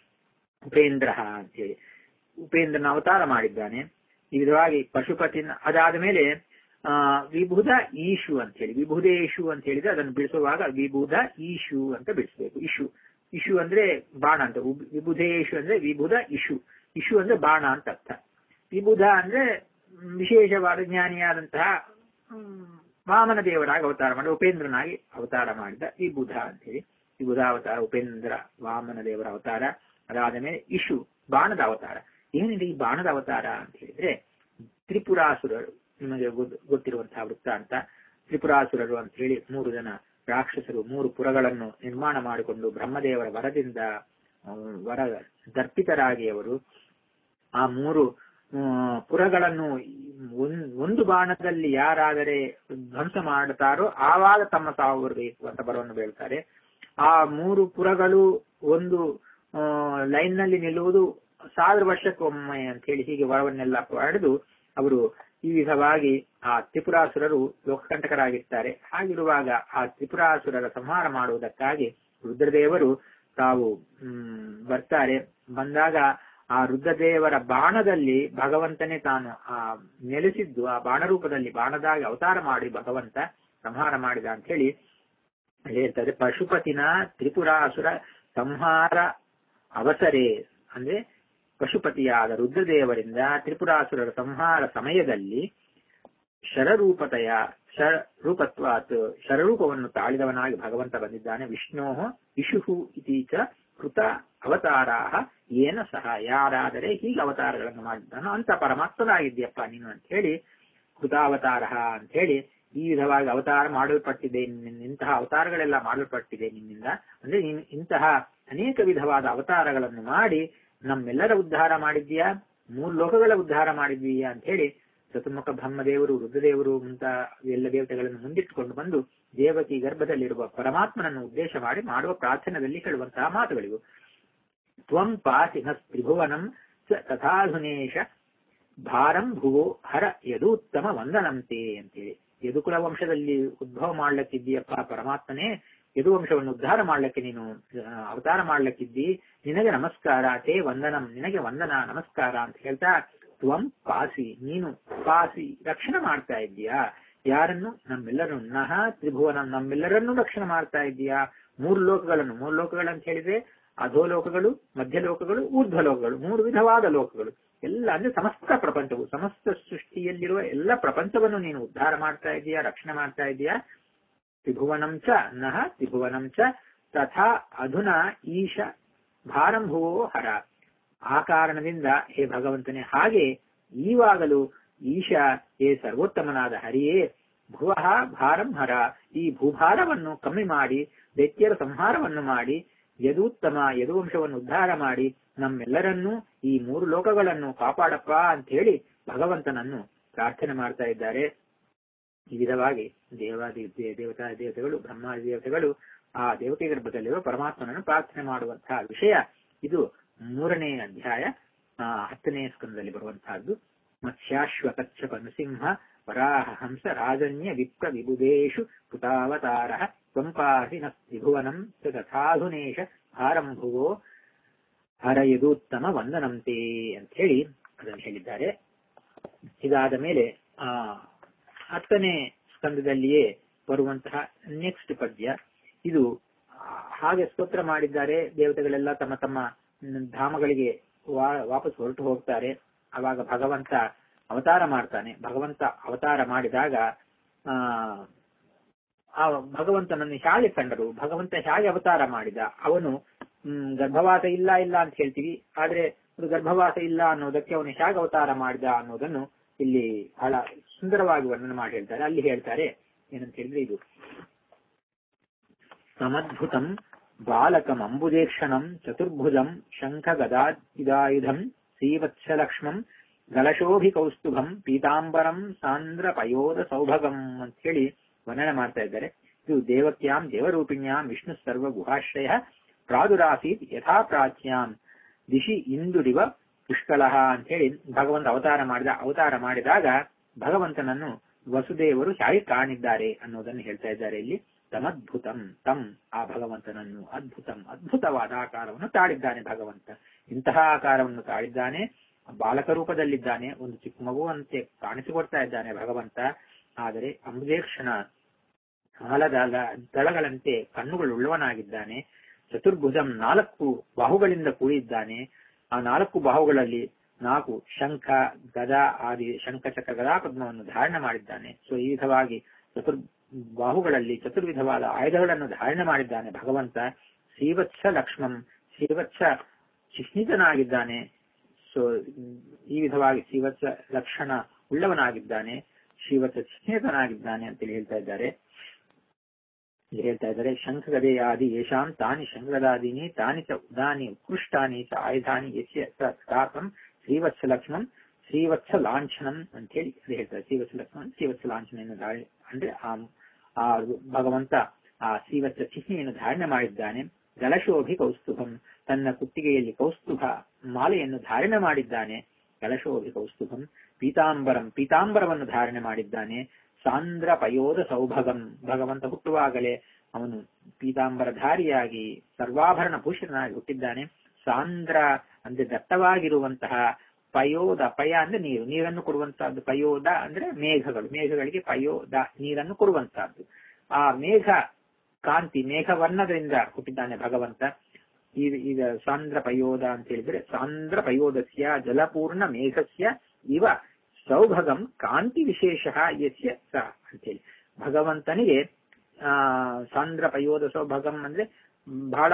Speaker 1: ಉಪೇಂದ್ರ ಅಂತೇಳಿ ಉಪೇಂದ್ರನ ಅವತಾರ ಮಾಡಿದ್ದಾನೆ ಈ ವಿಧವಾಗಿ ಪಶುಪತಿನ ಅದಾದ ಮೇಲೆ ಆ ವಿಬುಧ ಈಶು ಅಂತ ಹೇಳಿ ವಿಬುಧೇಶು ಅಂತ ಹೇಳಿದ್ರೆ ಅದನ್ನು ಬಿಡಿಸುವಾಗ ವಿಬುಧ ಈಶು ಅಂತ ಬಿಡಿಸಬೇಕು ಇಶು ಇಶು ಅಂದ್ರೆ ಬಾಣ ಅಂತ ಉಬ್- ವಿಬುಧೇಶು ಅಂದ್ರೆ ವಿಬುಧ ಇಶು ಇಶು ಅಂದ್ರೆ ಬಾಣ ಅಂತ ಅರ್ಥ ವಿಬುಧ ಅಂದ್ರೆ ಮ್, ವಿಶೇಷವಾದ ಜ್ಞಾನಿಯಾದಂತಹ ಮ್, ವಾಮನ ದೇವರಾಗಿ ಅವತಾರ ಮಾಡಿ ಉಪೇಂದ್ರನಾಗಿ ಅವತಾರ ಮಾಡಿದ ವಿಬುಧ ಅಂತ ಹೇಳಿ ವಿಬುಧ ಅವತಾರ ಉಪೇಂದ್ರ ವಾಮನ ದೇವರ ಅವತಾರ ಅದಾದ ಮೇಲೆ ಇಶು ಬಾಣದ ಅವತಾರ ಏನಿದೆ ಈ ಬಾಣದ ಅವತಾರ ಅಂತ ಹೇಳಿದ್ರೆ ತ್ರಿಪುರಾಸುರರು ನಿಮಗೆ ಗೊತ್- ಗೊತ್ತಿರುವಂತಹ ವೃತ್ತಾಂತ ತ್ರಿಪುರಾಸುರರು ಅಂತ ಹೇಳಿ ಮೂರು ಜನ ರಾಕ್ಷಸರು ಮೂರು ಪುರಗಳನ್ನು ನಿರ್ಮಾಣ ಮಾಡಿಕೊಂಡು ಬ್ರಹ್ಮದೇವರ ವರದಿಂದ ಆ, ವರ ದರ್ಪಿತರಾಗಿ ಅವರು ಆ ಮೂರು ಆ, ಪುರಗಳನ್ನು ಒಂದ್- ಒಂದು ಬಾಣದಲ್ಲಿ ಯಾರಾದರೆ ಧ್ವಂಸ ಮಾಡುತ್ತಾರೋ ಆವಾಗ ತಮ್ಮ ಸಾವು ಬರಬೇಕು ಅಂತ ಬರವನ್ನು ಬೀಳ್ತಾರೆ ಆ ಮೂರು ಪುರಗಳು ಒಂದು ಲೈನ್ ನಲ್ಲಿ ನಿಲ್ಲುವುದು ಸಾವಿರ ವರ್ಷಕ್ಕೊಮ್ಮೆ ಅಂತ ಹೇಳಿ ಹೀಗೆ ವರವನ್ನೆಲ್ಲ ಪಡೆದು ಅವರು ಈ ವಿಧವಾಗಿ ಆ ತ್ರಿಪುರಾಸುರರು ಲೋಕಕಂಟಕರಾಗಿರ್ತಾರೆ ಹಾಗಿರುವಾಗ ಆ ತ್ರಿಪುರಾಸುರರ ಸಂಹಾರ ಮಾಡುವುದಕ್ಕಾಗಿ ರುದ್ರದೇವರು ತಾವು ಹ್ಮ್ ಬರ್ತಾರೆ ಬಂದಾಗ ಆ ರುದ್ರದೇವರ ಬಾಣದಲ್ಲಿ ಭಗವಂತನೇ ತಾನು ಆ ನೆಲೆಸಿದ್ದು ಆ ಬಾಣ ರೂಪದಲ್ಲಿ ಬಾಣದಾಗಿ ಅವತಾರ ಮಾಡಿ ಭಗವಂತ ಸಂಹಾರ ಮಾಡಿದ ಅಂತ ಹೇಳಿ ಹೇಳ್ತಾರೆ ಪಶುಪತಿನ ತ್ರಿಪುರಾಸುರ ಸಂಹಾರ ಅವಸರೇ ಅಂದ್ರೆ ಪಶುಪತಿಯಾದ ರುದ್ರದೇವರಿಂದ ತ್ರಿಪುರಾಸುರರ ಸಂಹಾರ ಸಮಯದಲ್ಲಿ ಶರರೂಪತೆಯ ಶರೂಪತ್ವಾತ್ ಶರರೂಪವನ್ನು ತಾಳಿದವನಾಗಿ ಭಗವಂತ ಬಂದಿದ್ದಾನೆ ವಿಷ್ಣೋ ಇಶುಹು ಇತೀಚ ಕೃತ ಅವತಾರಾಹ ಏನ ಸಹ ಯಾರಾದರೆ ಹೀಗೆ ಅವತಾರಗಳನ್ನು ಮಾಡಿದ್ದಾನೋ ಅಂತ ಪರಮಾತ್ಮನಾಗಿದ್ಯಪ್ಪ ನೀನು ಅಂತ ಹೇಳಿ ಕೃತಾವತಾರ ಅಂತ ಹೇಳಿ ಈ ವಿಧವಾಗಿ ಅವತಾರ ಮಾಡಲ್ಪಟ್ಟಿದೆ ನಿನ್ನ- ಇಂತಹ ಅವತಾರಗಳೆಲ್ಲ ಮಾಡಲ್ಪಟ್ಟಿದೆ ನಿನ್ನಿಂದ ಅಂದ್ರೆ ನೀನು ಇಂತಹ ಅನೇಕ ವಿಧವಾದ ಅವತಾರಗಳನ್ನು ಮಾಡಿ ನಮ್ಮೆಲ್ಲರ ಉದ್ಧಾರ ಮಾಡಿದ್ದೀಯಾ ಮೂರು ಲೋಕಗಳ ಉದ್ಧಾರ ಮಾಡಿದ್ದೀಯಾ ಅಂತ ಹೇಳಿ ಚತುರ್ಮುಖ ಬ್ರಹ್ಮದೇವರು ರುದ್ರದೇವರು ಮುಂತ ಎಲ್ಲ ದೇವತೆಗಳನ್ನು ಮುಂದಿಟ್ಟುಕೊಂಡು ಬಂದು ದೇವಕಿ ಗರ್ಭದಲ್ಲಿರುವ ಪರಮಾತ್ಮನನ್ನು ಉದ್ದೇಶ ಮಾಡಿ ಮಾಡುವ ಪ್ರಾರ್ಥನೆಯಲ್ಲಿ ಹೇಳುವಂತಹ ಮಾತುಗಳಿವು ತ್ವಂ ಪಾಸಿ ನ ತ್ರಿಭುವನಂ ಚ ತಥಾಧುನೇಶ ಭಾರಂ ಭುವೋ ಹರ ಯದೂತ್ತಮ ವಂದನಂತೆ ಅಂತೇಳಿ ಯದುಕುಲ ವಂಶದಲ್ಲಿ ಉದ್ಭವ ಮಾಡ್ಲಿಕ್ಕಿದ್ದೀಯಪ್ಪ ಪರಮಾತ್ಮನೇ ಯದು ವಂಶವನ್ನು ಉದ್ಧಾರ ಮಾಡ್ಲಿಕ್ಕೆ ನೀನು ಆ, ಅವತಾರ ಮಾಡ್ಲಿಕ್ಕಿದ್ದಿ ನಿನಗೆ ನಮಸ್ಕಾರ ತೇ ವಂದನಂ ನಿನಗೆ ವಂದನ ನಮಸ್ಕಾರ ಅಂತ ಹೇಳ್ತಾ ತ್ವಂ ಪಾಸಿ ನೀನು ಪಾಸಿ ರಕ್ಷಣೆ ಮಾಡ್ತಾ ಇದ್ದೀಯಾ ಯಾರನ್ನು ನಮ್ಮೆಲ್ಲರನ್ನು ನಹ ತ್ರಿಭುವನ ನಮ್ಮೆಲ್ಲರನ್ನೂ ರಕ್ಷಣೆ ಮಾಡ್ತಾ ಇದ್ದೀಯಾ ಮೂರು ಲೋಕಗಳನ್ನು ಮೂರು ಲೋಕಗಳಂತ ಹೇಳಿದ್ರೆ ಅಧೋಲೋಕಗಳು ಮಧ್ಯಲೋಕಗಳು ಊರ್ಧ್ವ ಲೋಕಗಳು ಮೂರು ವಿಧವಾದ ಲೋಕಗಳು ಎಲ್ಲ ಅಂದ್ರೆ ಸಮಸ್ತ ಪ್ರಪಂಚವು ಸಮಸ್ತ ಸೃಷ್ಟಿಯಲ್ಲಿರುವ ಎಲ್ಲ ಪ್ರಪಂಚವನ್ನು ನೀನು ಉದ್ಧಾರ ಮಾಡ್ತಾ ಇದೀಯಾ ರಕ್ಷಣೆ ಮಾಡ್ತಾ ಇದೀಯಾ ತ್ರಿಭುವನಂ ಚ ನಹ ತ್ರಿಭುವನಂ ಚ ತಥಾ ಅಧುನಾ ಈಶ ಭಾರಂಭುವೋ ಹರ ಆ ಕಾರಣದಿಂದ ಹೇ ಭಗವಂತನೇ ಹಾಗೆ ಈವಾಗಲೂ ಈಶ ಹೇ ಸರ್ವೋತ್ತಮನಾದ ಹರಿಯೇ ಭುವಃ ಭಾರಂ ಹರ ಈ ಭೂಭಾರವನ್ನು ಕಮ್ಮಿ ಮಾಡಿ ದೈತ್ಯರ ಸಂಹಾರವನ್ನು ಮಾಡಿ ಯದೂತ್ತಮ ಯದುವಂಶವನ್ನು ಉದ್ಧಾರ ಮಾಡಿ ನಮ್ಮೆಲ್ಲರನ್ನೂ ಈ ಮೂರು ಲೋಕಗಳನ್ನು ಕಾಪಾಡಪ್ಪ ಅಂತ ಹೇಳಿ ಭಗವಂತನನ್ನು ಪ್ರಾರ್ಥನೆ ಮಾಡ್ತಾ ಇದ್ದಾರೆ ಈ ವಿಧವಾಗಿ ದೇವಾದಿ ದೇ- ದೇವತಾ ದೇವತೆಗಳು ಬ್ರಹ್ಮಾದಿ ದೇವತೆಗಳು ಆ ದೇವತೆ ಗರ್ಭದಲ್ಲಿರುವ ಪರಮಾತ್ಮನನ್ನು ಪ್ರಾರ್ಥನೆ ಮಾಡುವಂತಹ ವಿಷಯ ಇದು ಮೂರನೇ ಅಧ್ಯಾಯ ಆ, ಹತ್ತನೇ ಸ್ಕಂದದಲ್ಲಿ ಬರುವಂತಹದ್ದು ಮತ್ಸ್ಯಾಶ್ವಕಚ್ಚಪ ನೃಸಿಂಹ ವರಾಹ ಹಂಸ ರಾಜನ್ಯ ವಿಪ್ರ ವಿಬುಧೇಶು ಕೃತಾವತಾರ ತ್ವಂಪಾಸಿ ನ ತ್ರಿಭುವನಂ ಚ ತಥಾಧುನೇಶ ಆರಂಭುವೋ ಹರಯದುತ್ತಮ ವಂದನಂತೆ ಅಂತ ಹೇಳಿ ಅದನ್ನು ಹೇಳಿದ್ದಾರೆ ಇದಾದ ಮೇಲೆ ಆ ಹತ್ತನೇ ಸ್ಕಂದದಲ್ಲಿಯೇ ಬರುವಂತಹ ನೆಕ್ಸ್ಟ್ ಪದ್ಯ ಇದು ಆ, ಹಾಗೆ ಸ್ತೋತ್ರ ಮಾಡಿದ್ದಾರೆ ದೇವತೆಗಳೆಲ್ಲ ತಮ್ಮ ತಮ್ಮ ಮ್, ಧಾಮಗಳಿಗೆ ವಾ- ವಾಪಸ್ ಹೊರಟು ಹೋಗ್ತಾರೆ ಅವಾಗ ಭಗವಂತ ಅವತಾರ ಮಾಡ್ತಾನೆ ಭಗವಂತ ಅವತಾರ ಮಾಡಿದಾಗ ಆ ಆ ಭಗವಂತನನ್ನು ಹೇಗೆ ಕಂಡರು ಭಗವಂತ ಹೇಗೆ ಅವತಾರ ಮಾಡಿದ ಅವನು ಹ್ಮ್, ಗರ್ಭವಾಸ ಇಲ್ಲ ಇಲ್ಲ ಅಂತ ಹೇಳ್ತೀವಿ ಆದ್ರೆ ಅದು ಗರ್ಭವಾಸ ಇಲ್ಲ ಅನ್ನೋದಕ್ಕೆ ಅವನು ಹೇಗೆ ಅವತಾರ ಮಾಡಿದ ಅನ್ನೋದನ್ನು ಇಲ್ಲಿ ಬಹಳ ಸುಂದರವಾಗಿ ವರ್ಣನೆ ಮಾಡಿ ಹೇಳ್ತಾರೆ ಅಲ್ಲಿ ಹೇಳ್ತಾರೆ ಏನಂತ ಹೇಳಿದ್ರೆ ಇದು ಸಮದ್ಭುತಂ ಬಾಲಕಂ ಅಂಬುಜೇಕ್ಷಣಂ ಚತುರ್ಭುಜಂ ಶಂಖ ಗದಾಯುಧಂ ಶ್ರೀವತ್ಸಲಕ್ಷ್ಮಂ ಗಲಶೋಭಿ ಕೌಸ್ತುಭಂ ಪೀತಾಂಬರಂ ಸಾಂದ್ರ ಪಯೋದ ಸೌಭಗಂ ಅಂತ ಹೇಳಿ ವರ್ಣನೆ ಮಾಡ್ತಾ ಇದ್ದಾರೆ ಇದು ದೇವಕ್ಯಾಂ ದೇವರೂಪಿಣ್ಯಾಂ ವಿಷ್ಣು ಸರ್ವ ಗುಹಾಶ್ರಯ ಪ್ರಾದುರಾಸೀತ್ ಯಥಾ ಪ್ರಾಚ್ಯಾಂ ದಿಶಿ ಇಂದುಡಿವ ಪುಷ್ಕಲಹ ಅಂತ ಹೇಳಿ ಭಗವಂತ ಅವತಾರ ಮಾಡಿದ ಅವತಾರ ಮಾಡಿದಾಗ ಭಗವಂತನನ್ನು ವಸುದೇವರು ಹೇಗೆ ಕಾಣಿದ್ದಾರೆ ಅನ್ನೋದನ್ನು ಹೇಳ್ತಾ ಇದ್ದಾರೆ ಇಲ್ಲಿ ತಮದ್ಭುತಂ ತಂ ಆ ಭಗವಂತನನ್ನು ಅದ್ಭುತಂ ಅದ್ಭುತವಾದ ಆಕಾರವನ್ನು ತಾಳಿದ್ದಾನೆ ಭಗವಂತ ಇಂತಹ ಆಕಾರವನ್ನು ತಾಳಿದ್ದಾನೆ ಬಾಲಕ ರೂಪದಲ್ಲಿದ್ದಾನೆ ಒಂದು ಚಿಕ್ಕ ಮಗುವಂತೆ ಕಾಣಿಸಿಕೊಡ್ತಾ ಇದ್ದಾನೆ ಭಗವಂತ ಆದರೆ ಅಂಬುಜೇಕ್ಷಣ ಹಾಲದ ದಳಗಳಂತೆ ಕಣ್ಣುಗಳುಳ್ಳವನಾಗಿದ್ದಾನೆ ಚತುರ್ಭುಜಂ ನಾಲ್ಕು ಬಾಹುಗಳಿಂದ ಕೂಡಿದ್ದಾನೆ ಆ ನಾಲ್ಕು ಬಾಹುಗಳಲ್ಲಿ ನಾಲ್ಕು ಶಂಖ ಗದಾ ಆದಿ ಶಂಖ ಚಕ್ರ ಗದಾ ಪದ್ಮವನ್ನು ಧಾರಣೆ ಮಾಡಿದ್ದಾನೆ ಸೊ ಈ ವಿಧವಾಗಿ ಚತುರ್ ಬಾಹುಗಳಲ್ಲಿ ಚತುರ್ವಿಧವಾದ ಆಯುಧಗಳನ್ನು ಧಾರಣೆ ಮಾಡಿದ್ದಾನೆ ಭಗವಂತ ಶ್ರೀವತ್ಸ ಲಕ್ಷ್ಮಂ ಶ್ರೀವತ್ಸ ಚಿಹ್ನಿತನಾಗಿದ್ದಾನೆ ಸೊ ಈ ವಿಧವಾಗಿ ಶ್ರೀವತ್ಸ ಲಕ್ಷಣ ಉಳ್ಳವನಾಗಿದ್ದಾನೆ ಶ್ರೀವತ್ಸ ಚಿಹ್ನಿತನಾಗಿದ್ದಾನೆ ಅಂತೇಳಿ ಹೇಳ್ತಾ ಇದ್ದಾರೆ ಇಲ್ಲಿ ಹೇಳ್ತಾ ಇದ್ದಾರೆ ಶಂಖಗದೆಯಾದಿ ಯಶಾಂ ತಾನಿ ಶಂಖಗದಾದೀನಿ ತಾನಿ ಚ ಉದಾನಿ ಉತ್ಕೃಷ್ಟಾನಿ ಚ ಆಯುಧಾನಿ ಯಸ್ಯ ಸ್ಥಾಪಂ ಶ್ರೀವತ್ಸ ಲಕ್ಷ್ಮಣ್ ಶ್ರೀವತ್ಸ ಲಾಂಛನಂ ಅಂತ ಹೇಳಿ ಅದು ಹೇಳ್ತಾರೆ ಶ್ರೀವತ್ಸ ಲಕ್ಷ್ಮಣ್ ಶ್ರೀವತ್ಸ ಲಾಂಛನೆಯನ್ನು ಧಾರಣೆ ಅಂದ್ರೆ ಆ ಆ ಭಗವಂತ ಆ ಶ್ರೀವತ್ಸ ಚಿಹ್ನೆಯನ್ನು ಧಾರಣೆ ಮಾಡಿದ್ದಾನೆ ಗಲಶೋಭಿ ಕೌಸ್ತುಭಂ ತನ್ನ ಕುತ್ತಿಗೆಯಲ್ಲಿ ಕೌಸ್ತುಭ ಮಾಲೆಯನ್ನು ಧಾರಣೆ ಮಾಡಿದ್ದಾನೆ ಗಲಶೋಭಿ ಕೌಸ್ತುಭಂ ಪೀತಾಂಬರಂ ಪೀತಾಂಬರವನ್ನು ಧಾರಣೆ ಮಾಡಿದ್ದಾನೆ ಸಾಂದ್ರ ಪಯೋದ ಸೌಭಗಂ ಭಗವಂತ ಹುಟ್ಟುವಾಗಲೇ ಅವನು ಪೀತಾಂಬರಧಾರಿಯಾಗಿ ಸರ್ವಾಭರಣ ಭೂಷಣನಾಗಿ ಹುಟ್ಟಿದ್ದಾನೆ ಸಾಂದ್ರ ಅಂದ್ರೆ ದಟ್ಟವಾಗಿರುವಂತಹ ಪಯೋದ ಪಯ ಅಂದ್ರೆ ನೀರು ನೀರನ್ನು ಕೊಡುವಂತಹದ್ದು ಪಯೋದ ಅಂದ್ರೆ ಮೇಘಗಳು ಮೇಘಗಳಿಗೆ ಪಯೋದ ನೀರನ್ನು ಕೊಡುವಂತಹದ್ದು ಆ ಮೇಘ ಕಾಂತಿ ಮೇಘವರ್ಣದಿಂದ ಹುಟ್ಟಿದ್ದಾನೆ ಭಗವಂತ ಈಗ ಈಗ ಸಾಂದ್ರ ಪಯೋದ ಅಂತ ಹೇಳಿದ್ರೆ ಸಾಂದ್ರ ಪಯೋದಸ್ಯ ಜಲಪೂರ್ಣ ಮೇಘಸ್ಯ ಇವ ಸೌಭಗಂ ಕಾಂತಿ ವಿಶೇಷ ಯಸ್ಯ ಸ ಅಂತೇಳಿ ಭಗವಂತನಿಗೆ ಆ ಸಾಂದ್ರ ಪಯೋದ ಸೌಭಗಂ ಅಂದ್ರೆ ಬಹಳ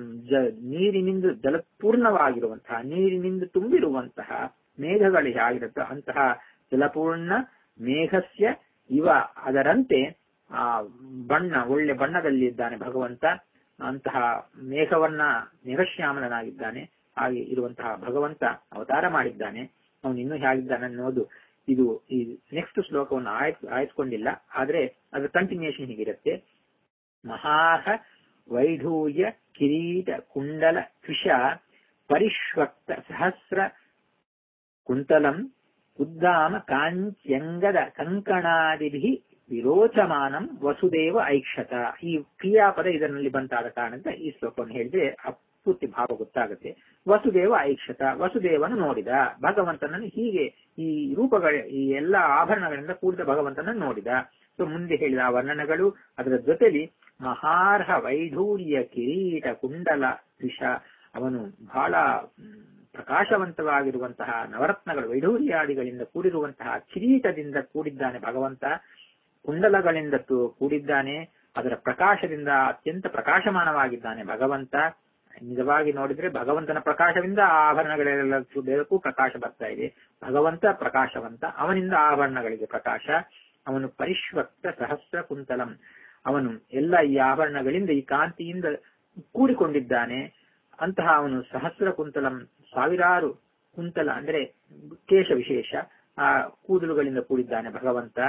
Speaker 1: ನೀರಿನಿಂದ ಜಲಪೂರ್ಣವಾಗಿರುವಂತಹ ನೀರಿನಿಂದ ತುಂಬಿರುವಂತಹ ಮೇಘಗಳು ಹೇಗಿರುತ್ತೋ ಅಂತಹ ಜಲಪೂರ್ಣ ಮೇಘಸ್ಯ ಇವ ಅದರಂತೆ ಆ ಬಣ್ಣ ಒಳ್ಳೆ ಬಣ್ಣದಲ್ಲಿದ್ದಾನೆ ಭಗವಂತ ಅಂತಹ ಮೇಘವನ್ನ ಮೇಘಶ್ಯಾಮಲನಾಗಿದ್ದಾನೆ ಹಾಗೆ ಇರುವಂತಹ ಭಗವಂತ ಅವತಾರ ಮಾಡಿದ್ದಾನೆ ಅವನು ಇನ್ನೂ ಹೇಗಿದ್ದಾನೆ ಅನ್ನೋದು ಇದು ಈ ನೆಕ್ಸ್ಟ್ ಶ್ಲೋಕವನ್ನು ಆಯ್ಸ್ ಆಯ್ಸ್ಕೊಂಡಿಲ್ಲ ಆದ್ರೆ ಅದರ ಕಂಟಿನ್ಯೂಷನ್ ಹೀಗಿರುತ್ತೆ ಮಹಾಹ ವೈಢೂರ್ಯ ಕಿರೀಟ ಕುಂಡಲ ಕೃಶ ಪರಿಶ್ವಕ್ತ ಸಹಸ್ರ ಕುಂತಲಂ ಉದ್ದಾಮ ಕಾಂಚ್ಯಂಗದ ಕಂಕಣಾದಿಭಿ ವಿರೋಚಮಾನಂ ವಸುದೇವ ಐಕ್ಷತ ಈ ಕ್ರಿಯಾಪದ ಇದರಲ್ಲಿ ಬಂತಾದ ಕಾರಣದಿಂದ ಈ ಶ್ಲೋಕವನ್ನು ಹೇಳಿದ್ರೆ ಪೂರ್ತಿ ಭಾವ ಗೊತ್ತಾಗುತ್ತೆ ವಸುದೇವ ಐಕ್ಷತ ವಸುದೇವನು ನೋಡಿದ ಭಗವಂತನನ್ನು ಹೀಗೆ ಈ ರೂಪಗಳ ಈ ಎಲ್ಲ ಆಭರಣಗಳಿಂದ ಕೂಡಿದ ಭಗವಂತನನ್ನು ನೋಡಿದ ಸೊ ಮುಂದೆ ಹೇಳಿದ ಆ ವರ್ಣನೆಗಳು ಅದರ ಜೊತೆಲಿ ಮಹಾರ್ಹ ವೈಢೂರ್ಯ ಕಿರೀಟ ಕುಂಡಲ ವಿಷ ಅವನು ಬಹಳ ಪ್ರಕಾಶವಂತವಾಗಿರುವಂತಹ ನವರತ್ನಗಳು ವೈಢೂರ್ಯಾದಿಗಳಿಂದ ಕೂಡಿರುವಂತಹ ಕಿರೀಟದಿಂದ ಕೂಡಿದ್ದಾನೆ ಭಗವಂತ ಕುಂಡಲಗಳಿಂದ ಕೂಡಿದ್ದಾನೆ ಅದರ ಪ್ರಕಾಶದಿಂದ ಅತ್ಯಂತ ಪ್ರಕಾಶಮಾನವಾಗಿದ್ದಾನೆ ಭಗವಂತ ನಿಜವಾಗಿ ನೋಡಿದ್ರೆ ಭಗವಂತನ ಪ್ರಕಾಶದಿಂದ ಆಭರಣಗಳೆಲ್ಲಕ್ಕೂ ಪ್ರಕಾಶ ಬರ್ತಾ ಇದೆ ಭಗವಂತ ಪ್ರಕಾಶವಂತ ಅವನಿಂದ ಆಭರಣಗಳಿಗೆ ಪ್ರಕಾಶ ಅವನು ಪರಿಶ್ವಕ್ತ ಸಹಸ್ರ ಕುಂತಲಂ ಅವನು ಎಲ್ಲ ಈ ಆಭರಣಗಳಿಂದ ಈ ಕಾಂತಿಯಿಂದ ಕೂಡಿಕೊಂಡಿದ್ದಾನೆ ಅಂತಹ ಅವನು ಸಹಸ್ರ ಕುಂತಲಂ ಸಾವಿರಾರು ಕುಂತಲ ಅಂದ್ರೆ ಕೇಶ ವಿಶೇಷ ಆ ಕೂದಲುಗಳಿಂದ ಕೂಡಿದ್ದಾನೆ ಭಗವಂತ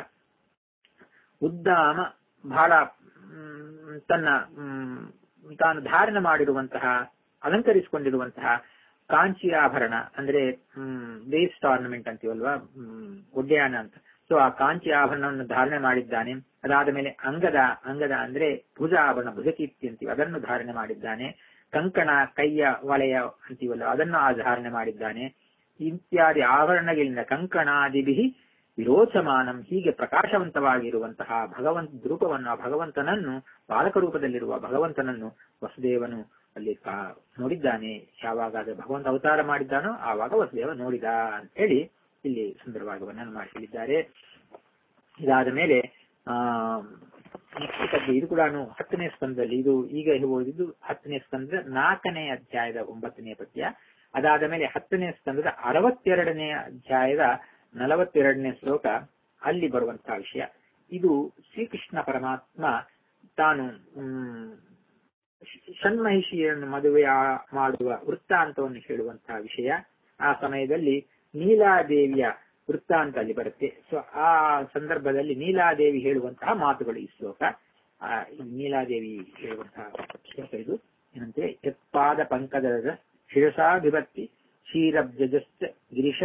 Speaker 1: ಉದ್ದಾಮ ಬಹಳ ತನ್ನ ತಾನು ಧಾರಣೆ ಮಾಡಿರುವಂತಹ ಅಲಂಕರಿಸಿಕೊಂಡಿರುವಂತಹ ಕಾಂಚಿ ಆಭರಣ ಅಂದ್ರೆ ವೇಸ್ಟ್ ಆರ್ನಮೆಂಟ್ ಅಂತೀವಲ್ವಾ ಒಡ್ಯಾಣ ಅಂತ ಸೊ ಆ ಕಾಂಚಿ ಆಭರಣವನ್ನು ಧಾರಣೆ ಮಾಡಿದ್ದಾನೆ ಅದಾದ ಮೇಲೆ ಅಂಗದ ಅಂಗದ ಅಂದ್ರೆ ಭುಜ ಆಭರಣ ಭುಜಕೀರ್ತಿ ಅಂತೀವಿ ಅದನ್ನು ಧಾರಣೆ ಮಾಡಿದ್ದಾನೆ ಕಂಕಣ ಕೈಯ ವಲಯ ಅಂತೀವಲ್ಲ ಅದನ್ನು ಆ ಧಾರಣೆ ಮಾಡಿದ್ದಾನೆ ಇತ್ಯಾದಿ ಆಭರಣಗಳಿಂದ ಕಂಕಣಾದಿಭಿ ವಿರೋಚಮಾನಂ ಹೀಗೆ ಪ್ರಕಾಶವಂತವಾಗಿರುವಂತಹ ಭಗವಂತ ರೂಪವನ್ನು ಆ ಭಗವಂತನನ್ನು ಬಾಲಕ ರೂಪದಲ್ಲಿರುವ ಭಗವಂತನನ್ನು ವಸುದೇವನು ಅಲ್ಲಿ ನೋಡಿದ್ದಾನೆ ಯಾವಾಗ ಅದು ಭಗವಂತ ಅವತಾರ ಮಾಡಿದ್ದಾನೋ ಆವಾಗ ವಸುದೇವ ನೋಡಿದ ಅಂತ ಹೇಳಿ ಇಲ್ಲಿ ಸುಂದರವಾಗಿ ವರ್ಣನೆ ಮಾಡಿದ್ದಾರೆ ಇದಾದ ಮೇಲೆ ಆ ನೆಕ್ಸ್ಟ್ ಪದ್ಯ ಇದು ಕೂಡ ಹತ್ತನೇ ಸ್ಕಂದದಲ್ಲಿ ಇದು ಈಗ ಓದಿದ್ದು ಹತ್ತನೇ ಸ್ಕಂದ ನಾಲ್ಕನೇ ಅಧ್ಯಾಯದ ಒಂಬತ್ತನೇ ಪದ್ಯ ಅದಾದ ಮೇಲೆ ಹತ್ತನೇ ಸ್ಕಂದದ ಅರವತ್ತೆರಡನೇ ಅಧ್ಯಾಯದ ನಲವತ್ತೆರಡನೇ ಶ್ಲೋಕ ಅಲ್ಲಿ ಬರುವಂತಹ ವಿಷಯ ಇದು ಶ್ರೀಕೃಷ್ಣ ಪರಮಾತ್ಮ ತಾನು ಹ್ಮ್ ಷಣ್ಮಹಿಷಿಯನ್ನು ಮದುವೆ ಆ- ಮಾಡುವ ವೃತ್ತಾಂತವನ್ನು ಹೇಳುವಂತಹ ವಿಷಯ ಆ ಸಮಯದಲ್ಲಿ ನೀಲಾದೇವಿಯ ವೃತ್ತಾಂತ ಅಲ್ಲಿ ಬರುತ್ತೆ ಸೊ ಆ ಸಂದರ್ಭದಲ್ಲಿ ನೀಲಾದೇವಿ ಹೇಳುವಂತಹ ಮಾತುಗಳು ಈ ಶ್ಲೋಕ ಆ, ಈ ನೀಲಾದೇವಿ ಹೇಳುವಂತಹ ಶ್ಲೋಕ ಇದು ಏನಂತೆ ಯತ್ಪಾದ ಪಂಕಜದ ಶಿರಸಾಭಿಭಕ್ತಿ ಕ್ಷೀರಬ್ಜಶ್ಚ ಗಿರಿಶ